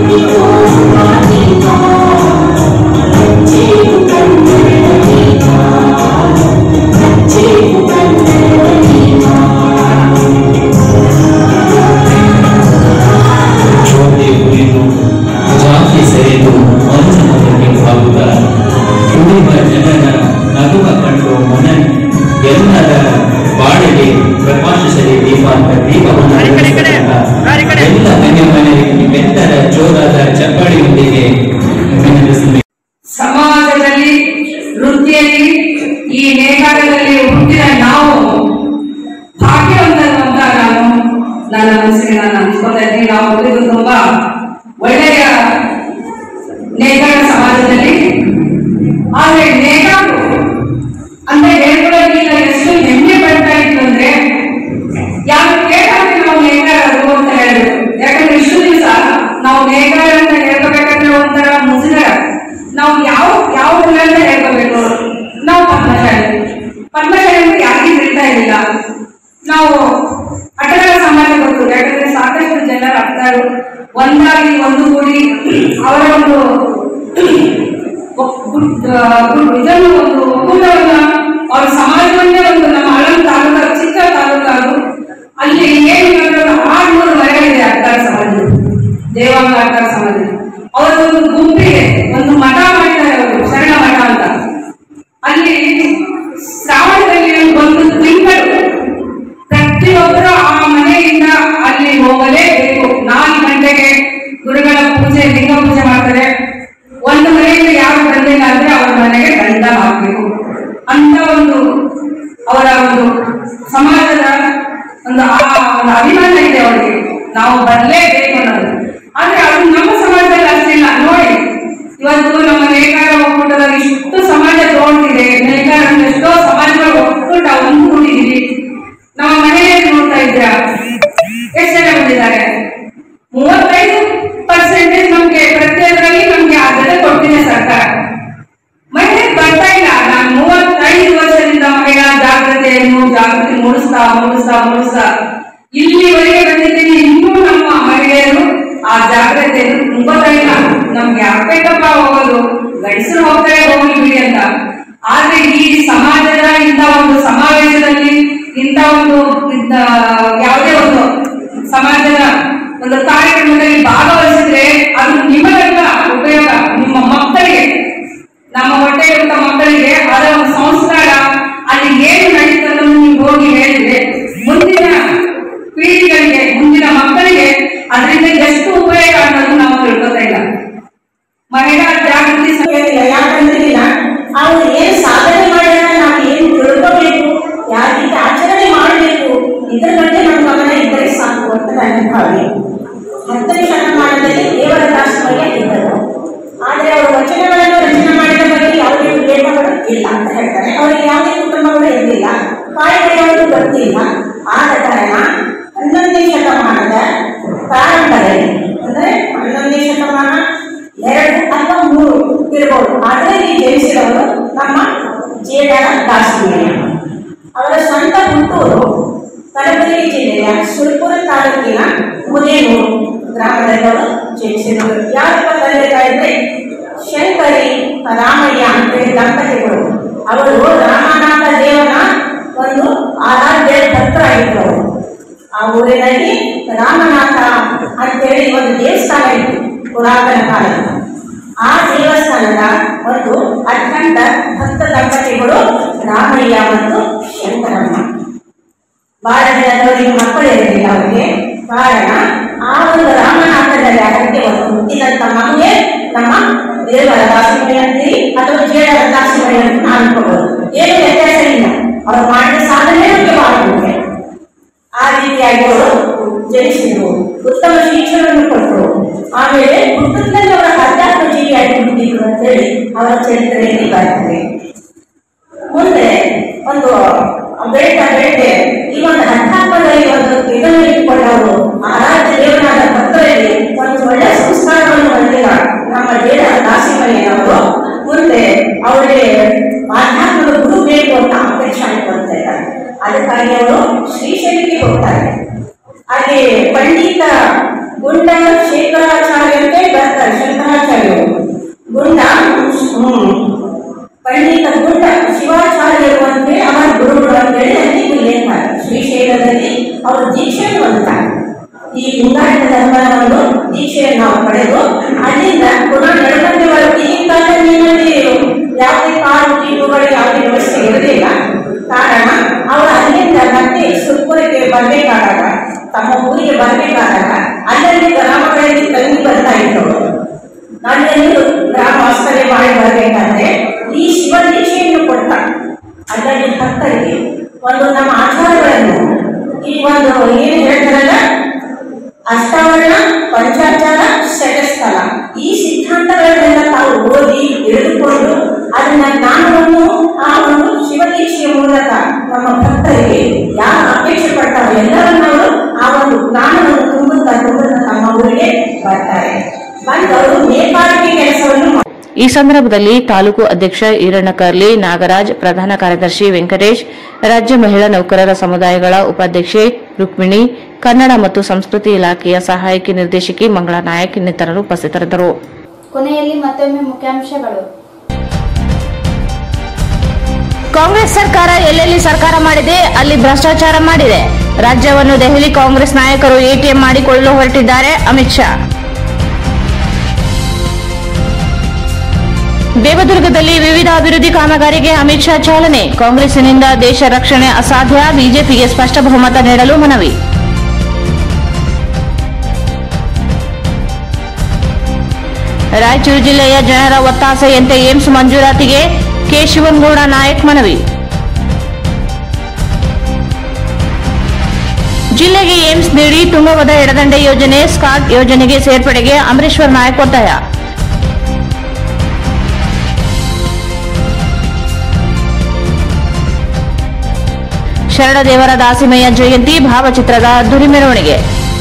ಜ್ಯೋತಿ ಕುರಿತು ಜಾತಿ ಸೆರೆದು ಮಂಚನದಲ್ಲಿ ಭಾವುಕ ಕುಡಿವ ಜನರ ನಗುವ ಕಂಡು ಮನ ಎಲ್ಲರ ಬಾಳಿಗೆ ಪ್ರಕಾಶಿಸಲಿ ದೀಪ ಅಂತ ದೀಪವನ್ನು ಬೆಳಗಿಸಿದಾಗ ಎಲ್ಲ ಮನೆ ಮನೆಯಲ್ಲಿ ಬೆತ್ತರ ಜೋರಾದ ಚಪ್ಪಾಳಿಯೊಂದಿಗೆ ಅಭಿನಂದಿಸಬೇಕು ಸಮಾಜದಲ್ಲಿ ವೃತ್ತಿಯಲ್ಲಿ ಈ ನೇಕಾರದಲ್ಲಿ ಹುಟ್ಟಿದ ನಾವು ಭಾಗ್ಯವಂತರು ಅಂತ ನಾನು ನನ್ನ ಮನಸ್ಸಿಗೆ ನಾನು ಅನ್ಸ್ಕೊತಾ ಇದ್ದೀನಿ ನಾವು ಹುಟ್ಟಿದ್ದು ತುಂಬಾ ಒಳ್ಳೆಯ ನೇಕಾರ ಸಮಾಜದಲ್ಲಿ ಆದ್ರೆ ನೇಕಾರರು ಅಂದ್ರೆ ಹೇಳ್ಕೊಳ್ಳೋದಿಲ್ಲ ಎಷ್ಟು ಹೆಮ್ಮೆ ಪಡ್ತಾ ಇತ್ತು ಅಂದ್ರೆ ಯಾರು ಕೇಳಾದ್ರೆ ನಾವು ನೇಕಾರರು ಅಂತ ಹೇಳಿದ್ರು ಯಾಕಂದ್ರೆ ಇಷ್ಟು ದಿವಸ ನಾವು ನೇಕಾರ ಅಂತ ಹೇಳ್ಕೋಬೇಕಂದ್ರೆ ಒಂಥರ ಮುಜುಗರ ನಾವು ಯಾವ ಯಾವ ಊರ ಅಂತ ಹೇಳ್ಕೋಬೇಕು ನಾವು ಪದ್ಮಶಾಲಿ ಪದ್ಮಶಾಲಿ ಅಂತ ಯಾರಿಗೆ ತಿಳಿತಾ ಇರಲಿಲ್ಲ ನಾವು ಅಟಗಳ ಸಮಾಜ ಗೊತ್ತು ಯಾಕಂದ್ರೆ ಸಾಕಷ್ಟು ಜನರ ಅರ್ಥರು ಒಂದಾಗಿ ಒಂದು ಕೂಡಿ ಅವರ ಒಂದು ಒಪ್- ಗುಡ್- ಆ, ಗುಡ್- ಇದನ್ನು ಒಂದು ಒಕ್ಕೂಟವನ್ನ ಅವ್ರ ಸಮಾಜವನ್ನೇ ಒಂದು ನಮ್ಮ ಹಳಂ ತಾಲೂಕ ಚಿಕ್ಕ ತಾಲೂಕಾರು ಅಲ್ಲಿ ಏನು ಆರ್ನೂರು ಮನೆಗಳಿದೆ ಅರ್ಕಾರ ಸಮಾಜ ದೇವಾಂಗ ಅರ್ಕಾರ ಸಮಾಜ ಅವರ ಒಂದು ಗುಂಪಿಗೆ ಒಂದು ಮಠ ಮಾಡ್ತಾರೆ ಅವರು ಶರಣ ಮಠ ಅಂತ ಅಲ್ಲಿ ಶ್ರಾವಣದಲ್ಲಿ ಒಂದು ತಿಂಗಳು ಪ್ರತಿಯೊಬ್ಬರು ಆ ಮನೆಯಿಂದ ಅಲ್ಲಿ ಹೋಗಲೇಬೇಕು ನಾಲ್ಕು ಗಂಟೆಗೆ ಗುರುಗಳ ಪೂಜೆ ಲಿಂಗ ಪೂಜೆ ಮಾಡ್ತಾರೆ ಒಂದು ಮನೆಯಿಂದ ಯಾರು ಬಂದಿಲ್ಲ ಅಂದ್ರೆ ಅವ್ರ ಮನೆಗೆ ದಂಡ ಹಾಕಬೇಕು ಅಂತ ಒಂದು ಅವರ ಒಂದು ಸಮಾಜದ ಒಂದು ಆ ಒಂದು ಅಭಿಮಾನ ಇದೆ ಅವರಿಗೆ ನಾವು ಬರಲೇಬೇಕು ಅನ್ನೋದು ಆದ್ರೆ ಅದು ನಮ್ಮ ಸಮಾಜದಲ್ಲಿ ಅಷ್ಟಿಲ್ಲ ನೋಡಿ ಇವತ್ತು ನಮ್ಮ ನೇಕಾರ ಒಕ್ಕೂಟದಲ್ಲಿ ಇಷ್ಟು ಸಮಾಜ ತಗೊಂಡಿದೆ ನೇಕಾರ ಎಷ್ಟೋ ಸಮಾಜಗಳು ಒಕ್ಕೂಟ ಒಂದ್ಕೊಂಡಿದೀವಿ ನಮ್ಮ ಮನೆಯಲ್ಲಿ ನೋಡ್ತಾ ಇದ್ದೀರಾ ಎಷ್ಟು ಜನ ಬಂದಿದ್ದಾರೆ ಮೂವತ್ತೈದು ಪರ್ಸೆಂಟೇಜ್ ನಮ್ಗೆ ಪ್ರತಿಯೊಂದರಲ್ಲಿ ನಮ್ಗೆ ಆದ್ಯತೆ ಕೊಡ್ತಿದೆ ಸರ್ಕಾರ ಮಹಿಳೆ ಬರ್ತಾ ಇಲ್ಲ ನಾನು ಮೂವತ್ತೈದು ವರ್ಷದಿಂದ ಮಹಿಳಾ ಜಾಗೃತಿಯನ್ನು ಜಾಗೃತಿ ಮೂಡಿಸ್ತಾ ಮೂಡಿಸ್ತಾ ಮೂಡಿಸ್ತಾ ಇಲ್ಲಿವರೆಗೆ ಬಂದಿದ್ದೀನಿ ಇನ್ನೂ ನಮ್ಮ ಮಹಿಳೆಯರು ಆ ಜಾಗೃತಿಯನ್ನು ತುಂಬೋತಾ ಇಲ್ಲ ನಮ್ಗೆ ಯಾಕಬೇಕಪ್ಪ ಹೋಗೋದು ಗಂಡಸರು ಹೋಗ್ತಾರೆ ಹೋಗ್ಲಿ ಬಿಡಿ ಅಂತ ಆದ್ರೆ ಈ ಸಮಾಜದ ಇಂಥ ಒಂದು ಸಮಾವೇಶದಲ್ಲಿ ಇಂಥ ಒಂದು ಇಂಥ ಯಾವುದೇ ಒಂದು ಸಮಾಜದ ಒಂದು ಕಾರ್ಯಕ್ರಮದಲ್ಲಿ ಭಾಗವಹಿಸಿದ್ರೆ ಅದು ನಿಮಗೆಲ್ಲ ಉಪಯೋಗ ನಿಮ್ಮ ಮಕ್ಕಳಿಗೆ ನಮ್ಮ ಹೊಟ್ಟೆ ಇರುವಂತ ಮಕ್ಕಳಿಗೆ ಅದರ ಒಂದು ಸಂಸ್ಕಾರ ಅಲ್ಲಿ ಏನು ನಡೀತದೆ ನೀವು ಹೋಗಿ ಹೇಳಿದ್ರೆ ಮುಂದಿನ ಪೀಳಿಗೆಗಳಿಗೆ ಮುಂದಿನ ಮಕ್ಕಳಿಗೆ ಅದರಿಂದ ಎಷ್ಟು ಉಪಯೋಗ ಅನ್ನೋದು ನಾವು ತಿಳ್ಕೊತಾ ಇಲ್ಲ ಮಹಿಳಾ ಜಾಗೃತಿ ಇಲ್ಲ ಯಾಕಂದ್ರೆ ಇಲ್ಲ ಅವ್ರು ಏನ್ ಸಾಧನೆ ಮಾಡಿದ್ರೆ ನಾವು ಏನ್ ತಿಳ್ಕೋಬೇಕು ಯಾವ ರೀತಿ ಆಚರಣೆ ಮಾಡಬೇಕು ಇದ್ರ ಬಗ್ಗೆ ನಮ್ಮ ಗಮನ ಇದ್ದರೆ ಸಾಕು ಅಂತ ನನ್ನ ಭಾವನೆ ಹತ್ತನೇ ಶತಮಾನದಲ್ಲಿ ದೇವರ ದಾಸಮಯ್ಯ ಇದ್ದರು ಆದ್ರೆ ಅವರು ವಚನಗಳನ್ನು ರಚನೆ ಮಾಡಿದ ಬಗ್ಗೆ ಯಾವುದೇ ಉಲ್ಲೇಖಗಳು ಇಲ್ಲ ಅಂತ ಹೇಳ್ತಾರೆ ಅವರಿಗೆ ಯಾವುದೇ ಕುಟುಂಬಗಳು ಇರಲಿಲ್ಲ ಕಾಯಿಲೆಗಳು ಗೊತ್ತಿಲ್ಲ ಆದ ಕಾರಣ ಹನ್ನೊಂದನೇ ಶತಮಾನದ ಪ್ರಾರಂಭದಲ್ಲಿ ಅಂದ್ರೆ ಹನ್ನೊಂದನೇ ಶತಮಾನ ಎರಡು ಅಥವಾ ಮೂರು ಇರಬಹುದು ಅದರಲ್ಲಿ ಜನಿಸಿದವರು ನಮ್ಮ ಜೇಡರ ದಾಸಿಮಯ್ಯ ಅವರ ಸ್ವಂತ ಹುಟ್ಟೂರು ಕಲಬುರಗಿ ಜಿಲ್ಲೆಯ ಸುರಪುರ ತಾಲೂಕಿನ ಮುದೇನೂರು ಗ್ರಾಮದಲ್ಲಿ ಅವರು ಜನಿಸಿದರು ಯಾರಪ್ಪ ತಂದೆ ತಾಯಿ ಅಂದ್ರೆ ಶಂಕರಿ ರಾಮಯ್ಯ ಅಂತೇಳಿ ದಂಪತಿಗಳು ಅವರು ರಾಮನಾಥ ದೇವನ ಒಂದು ಆರಾಧ್ಯ ಭಕ್ತರಾಗಿದ್ದರು ಆ ಊರಿನಲ್ಲಿ ರಾಮನಾಥ ಅಂತೇಳಿ ಒಂದು ದೇವಸ್ಥಾನ ಇತ್ತು ಪುರಾತನ ಕಾಲದ ಆ ದೇವಸ್ಥಾನದ ಒಂದು ಅಖಂಡ ಭಕ್ತ ದಂಪತಿಗಳು ರಾಮಯ್ಯ ಮತ್ತು ಶಂಕರಮ್ಮ ಬಹಳ ಜನದವರಿಗೆ ಮಕ್ಕಳು ಇರಲಿಲ್ಲ ಅವರಿಗೆ ಕಾರಣ ಆ ಒಂದು ರಾಮನಾಥದಲ್ಲಿ ಅದಕ್ಕೆ ಒಂದು ಹುಟ್ಟಿದಂತ ಮಗುವೆ ನಮ್ಮ ದೇವರ ದಾಸಿಮಣಿ ಅಂತೀರಿ ಅಥವಾ ಜೇಡರ ದಾಸಿಮಣಿ ಅಂತ ನಾನು ಅನ್ಕೋಬಹುದು ಏನು ವ್ಯತ್ಯಾಸ ಇಲ್ಲ ಅವ್ರು ಮಾಡಿದ ಸಾಧನೆ ನಮಗೆ ಬಹಳ ಮುಖ್ಯ ಆ ರೀತಿಯಾಗಿ ಅವರು ಜನಿಸಿದ್ರು ಉತ್ತಮ ಶಿಕ್ಷಣವನ್ನು ಕೊಟ್ಟರು ಆಮೇಲೆ ಹುಟ್ಟುತ್ತಲೇ ಅವರ ಅಧ್ಯಾತ್ಮ ಜೀವಿಯಾಗಿ ಹುಟ್ಟಿದ್ರು ಅಂತೇಳಿ ಅವರ ಚರಿತ್ರೆಯಲ್ಲಿ ಬರ್ತದೆ ಮುಂದೆ ಒಂದು ಬೆಳೀತಾ ಬೆಳಗ್ಗೆ ಈ ಒಂದು ಅಧ್ಯಾತ್ಮದಲ್ಲಿ ಒಂದು ಇದನ್ನು ಇಟ್ಟುಕೊಂಡವರು ಆರಾಧ್ಯ ದೇವನಾದ ಭಕ್ತರಲ್ಲಿ ಒಂದು ಒಳ್ಳೆಯ ಸಂಸ್ಕಾರವನ್ನು ಹೊಂದಿದ ನಮ್ಮ ದೇವ ದಾಸಿಮಯ್ಯನವರು ಮುಂದೆ ಅವರಿಗೆ ಆಧ್ಯಾತ್ಮದ ಗುರು ಬೇಕು ಅಂತ ಅಪೇಕ್ಷೆ ಅನ್ಕೊಳ್ತಾ ಇದ್ದಾರೆ ಅದಕ್ಕಾಗಿ ಅವರು ಶ್ರೀಶೈಲಿಗೆ ಹೋಗ್ತಾರೆ ಅಲ್ಲಿ ಪಂಡಿತ ಗುಂಡ ಶೇಖರಾಚಾರ್ಯ ಅಂತ ಬರ್ತಾರೆ ಶಂಕರಾಚಾರ್ಯರು ಗುಂಡ ಹ್ಮ್ ಪಂಡಿತ ಗುಂಡ ಶಿವಾಚಾರ್ಯರು ಅಂತೇಳಿ ಅವರ ಗುರುಗಳು ಅಂತೇಳಿ ಅಲ್ಲಿ ಉಲ್ಲೇಖ ಶ್ರೀಶೈಲದಲ್ಲಿ ಅವರು ದೀಕ್ಷೆಯನ್ನು ಹೊಂದುತ್ತಾರೆ ಈ ಲಿಂಗಾಯತ ಧರ್ಮವನ್ನು ದೀಕ್ಷೆಯನ್ನು ನಾವು ಪಡೆದು ಅಲ್ಲಿಂದ ಪುನಃ ನಡುವಂತೆ ಬರುತ್ತೆ ಈ ಕಾಲದಲ್ಲಿ ಯಾವುದೇ ಕಾರು ಜೀಪುಗಳು ಯಾವುದೇ ವ್ಯವಸ್ಥೆ ಇರಲಿಲ್ಲ ಕಾರಣ ಅವರು ಅಲ್ಲಿಂದ ಮತ್ತೆ ಸುರ್ಪುರಕ್ಕೆ ಬರಬೇಕಾದಾಗ ತಮ್ಮ ಊರಿಗೆ ಬರಬೇಕಾದಾಗ ಅಲ್ಲಲ್ಲಿ ಗ್ರಾಮಗಳಲ್ಲಿ ತಂಗಿ ಬರ್ತಾ ಇದ್ರು ಅಲ್ಲಿ ಗ್ರಾಮ ವಾಸ್ತವ್ಯ ಮಾಡಿ ಬರಬೇಕಾದ್ರೆ ಈ ಶಿವ ದೀಕ್ಷೆಯನ್ನು ಕೊಟ್ಟ ಅಲ್ಲಲ್ಲಿ ಭಕ್ತರಿಗೆ ಒಂದು ನಮ್ಮ ಆಚಾರಗಳನ್ನು ಈ ಒಂದು ಏನು ಹೇಳ್ತಾರಲ್ಲ ಅಷ್ಟಾವರಣ ಪಂಚಾಚಾರ ಶಟಸ್ಥಲ ಈ ಸಿದ್ಧಾಂತಗಳನ್ನೆಲ್ಲ ತಾವು ಓದಿ ತಿಳಿದುಕೊಂಡು ಅದನ್ನ ಜ್ಞಾನವನ್ನು ಆ ಒಂದು ಶಿವದೀಕ್ಷೆಯ ಮೂಲಕ ನಮ್ಮ ಭಕ್ತರಿಗೆ ಯಾರು ಅಪೇಕ್ಷೆ ಪಡ್ತಾರೋ ಎಲ್ಲರನ್ನವರು ಆ ಒಂದು ಜ್ಞಾನವನ್ನು ತುಂಬುತ್ತಾ ತುಂಬುತ್ತಾ ತಮ್ಮ ಊರಿಗೆ ಬರ್ತಾರೆ ಬಂದು ಅವರು ನೇಪಾಳಿಕೆ ಕೆಲಸವನ್ನು ಮಾಡ್ತಾರೆ. ಈ ಸಂದರ್ಭದಲ್ಲಿ ತಾಲೂಕು ಅಧ್ಯಕ್ಷ ಈರಣ್ಣ ಕರ್ಲಿ ನಾಗರಾಜ್ ಪ್ರಧಾನ ಕಾರ್ಯದರ್ಶಿ ವೆಂಕಟೇಶ್ ರಾಜ್ಯ ಮಹಿಳಾ ನೌಕರರ ಸಮುದಾಯಗಳ ಉಪಾಧ್ಯಕ್ಷೆ ರುಕ್ಮಿಣಿ ಕನ್ನಡ ಮತ್ತು ಸಂಸ್ಕೃತಿ ಇಲಾಖೆಯ ಸಹಾಯಕಿ ನಿರ್ದೇಶಕಿ ಮಂಗಳಾ ನಾಯಕ್ ಇನ್ನಿತರರು ಉಪಸ್ಥಿತರಿದ್ದರು ಕೊನೆಯಲ್ಲಿ ಮತ್ತೊಮ್ಮೆ ಮುಖ್ಯಾಂಶಗಳು ಕಾಂಗ್ರೆಸ್ ಸರ್ಕಾರ ಎಲ್ಲೆಲ್ಲಿ ಸರ್ಕಾರ ಮಾಡಿದೆ ಅಲ್ಲಿ ಭ್ರಷ್ಟಾಚಾರ ಮಾಡಿದೆ ರಾಜ್ಯವನ್ನು ದೆಹಲಿ ಕಾಂಗ್ರೆಸ್ ನಾಯಕರು ಎಟಿಎಂ ಮಾಡಿಕೊಳ್ಳಲು ಹೊರಟಿದ್ದಾರೆ ಅಮಿತ್ ಶಾ ದೇವದುರ್ಗದಲ್ಲಿ ವಿವಿಧ ಅಭಿವೃದ್ಧಿ ಕಾಮಗಾರಿಗೆ ಅಮಿತ್ ಶಾ ಚಾಲನೆ ಕಾಂಗ್ರೆಸ್ಸಿನಿಂದ ದೇಶ ರಕ್ಷಣೆ ಅಸಾಧ್ಯ ಬಿಜೆಪಿಗೆ ಸ್ಪಷ್ಟ ಬಹುಮತ ನೀಡಲು ಮನವಿ ರಾಯಚೂರು ಜಿಲ್ಲೆಯ ಜನರ ಒತ್ತಾಸೆಯಂತೆ ಏಮ್ಸ್ ಮಂಜೂರಾತಿಗೆ ಕೆ ಶಿವನಗೌಡ ನಾಯಕ್ ಮನವಿ ಜಿಲ್ಲೆಗೆ ಏಮ್ಸ್ ನೀಡಿ ತುಂಗಭದ್ರಾ ಎಡದಂಡೆ ಯೋಜನೆ ಸ್ಕಾಟ್ ಯೋಜನೆಗೆ ಸೇರ್ಪಡೆಗೆ ಅಮರೇಶ್ವರ್ ನಾಯಕ್ ಒತ್ತಾಯ ಶರಣದೇವರ ದಾಸಿಮಯ್ಯ ಜಯಂತಿ ಭಾವಚಿತ್ರದ ಅದ್ದೂರಿ ಮೆರವಣಿಗೆ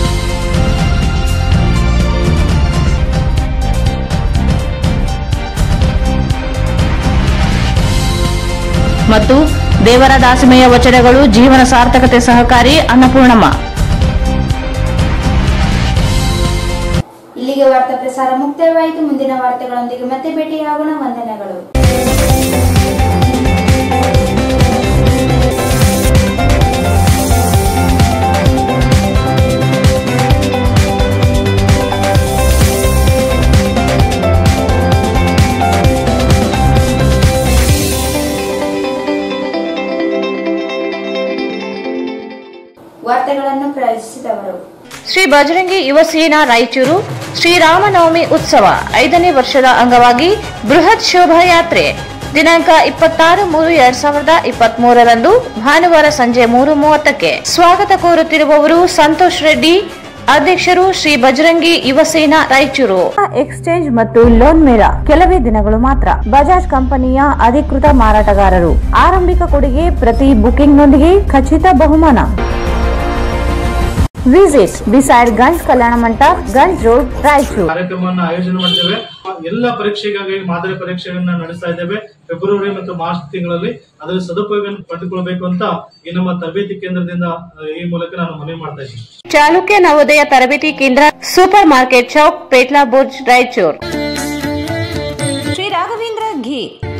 ಮತ್ತು ದೇವರ ದಾಸಿಮಯ್ಯ ವಚನಗಳು ಜೀವನ ಸಾರ್ಥಕತೆ ಸಹಕಾರಿ ಅನ್ನಪೂರ್ಣಮ್ಮ ಇಲ್ಲಿಗೆ ವಾರ್ತಾ ಪ್ರಸಾರ ಮುಕ್ತಾಯವಾಯಿತು ಮುಂದಿನ ವಾರ್ತೆಗಳೊಂದಿಗೆ ಮತ್ತೆ ಭೇಟಿಯಾಗೋಣ ವಂದನೆಗಳು ವಾರ್ತೆಗಳನ್ನು ಪ್ರದರ್ಶಿಸಿದವರು ಶ್ರೀ ಬಜರಂಗಿ ಯುವ ಸೇನಾ ರಾಯಚೂರು ಶ್ರೀರಾಮನವಮಿ ಉತ್ಸವ ಐದನೇ ವರ್ಷದ ಅಂಗವಾಗಿ ಬೃಹತ್ ಶೋಭಾಯಾತ್ರೆ ದಿನಾಂಕ ಇಪ್ಪತ್ತಾರು ಮೂರು ಎರಡ್ ಸಾವಿರದ ಇಪ್ಪತ್ತ್ ಮೂರರಂದು ಭಾನುವಾರ ಸಂಜೆ ಮೂರು ಮೂವತ್ತಕ್ಕೆ ಸ್ವಾಗತ ಕೋರುತ್ತಿರುವವರು ಸಂತೋಷ್ ರೆಡ್ಡಿ ಅಧ್ಯಕ್ಷರು ಶ್ರೀ ಬಜರಂಗಿ ಯುವ ಸೇನಾ ರಾಯಚೂರು ಎಕ್ಸ್ಚೇಂಜ್ ಮತ್ತು ಲೋನ್ ಮೇಳ ಕೆಲವೇ ದಿನಗಳು ಮಾತ್ರ ಬಜಾಜ್ ಕಂಪನಿಯ ಅಧಿಕೃತ ಮಾರಾಟಗಾರರು ಆರಂಭಿಕ ಕೊಡುಗೆ ಪ್ರತಿ ಬುಕಿಂಗ್ನೊಂದಿಗೆ ಖಚಿತ ಬಹುಮಾನ ವಿಸಿಟ್ ಬಿಸೈಡ್ ಗಂಜ್ ಕಲ್ಯಾಣ ಮಂಟಪ ಗಂಜ್ ರೋಡ್ ರಾಯಚೂರು ಕಾರ್ಯಕ್ರಮವನ್ನು ಆಯೋಜನೆ ಮಾಡಿದ್ದೇವೆ ಎಲ್ಲ ಪರೀಕ್ಷೆಗಾಗಿ ಮಾದರಿ ಪರೀಕ್ಷೆಗಳನ್ನ ನಡೆಸ್ತಾ ಇದ್ದೇವೆ ಫೆಬ್ರವರಿ ಮತ್ತು ಮಾರ್ಚ್ ತಿಂಗಳಲ್ಲಿ ಅದರ ಸದುಪಯೋಗ ಪಡೆದುಕೊಳ್ಬೇಕು ಅಂತ ಈ ನಮ್ಮ ತರಬೇತಿ ಕೇಂದ್ರದಿಂದ ಆ, ಈ ಮೂಲಕ ನಾನು ಮನವಿ ಮಾಡ್ತಾ ಇದ್ದೀನಿ ಚಾಲುಕ್ಯ ನವೋದಯ ತರಬೇತಿ ಕೇಂದ್ರ ಸೂಪರ್ ಮಾರ್ಕೆಟ್ ಚೌಕ್ ಪೇಟ್ಲಾ ಬುರ್ಜ್ ರಾಯಚೂರು ಶ್ರೀ ರಾಘವೇಂದ್ರ ಘೀ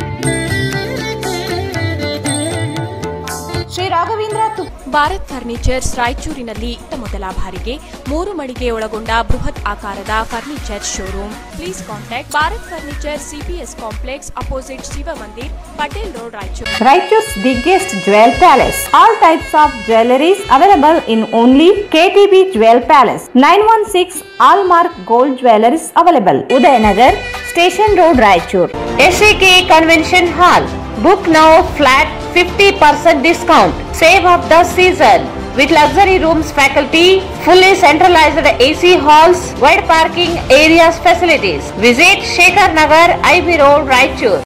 ಶ್ರೀ ರಾಘವೇಂದ್ರ ತುಪ್ಪ ಭಾರತ್ ಫರ್ನಿಚರ್ಸ್ ರಾಯಚೂರಿನಲ್ಲಿ ಇತ್ತ ಮೊದಲ ಬಾರಿಗೆ ಮೂರು ಮಳಿಗೆ ಒಳಗೊಂಡ ಬೃಹತ್ ಆಕಾರದ furniture showroom please contact Bharat furniture CPS complex opposite Shiva Mandir Patel road Raichur Raichur's biggest jewel palace. All types of jewelries available in only KTB Jewel Palace. 916 Allmark Gold Jewelries available. Udayanagar, Station Road, Raichur. SAK Convention Hall. Book now flat 50% discount. Save of the season. With luxury rooms, faculty, fully centralized AC halls, wide parking areas facilities. Visit Shekhar Nagar, IB Road, Raichur.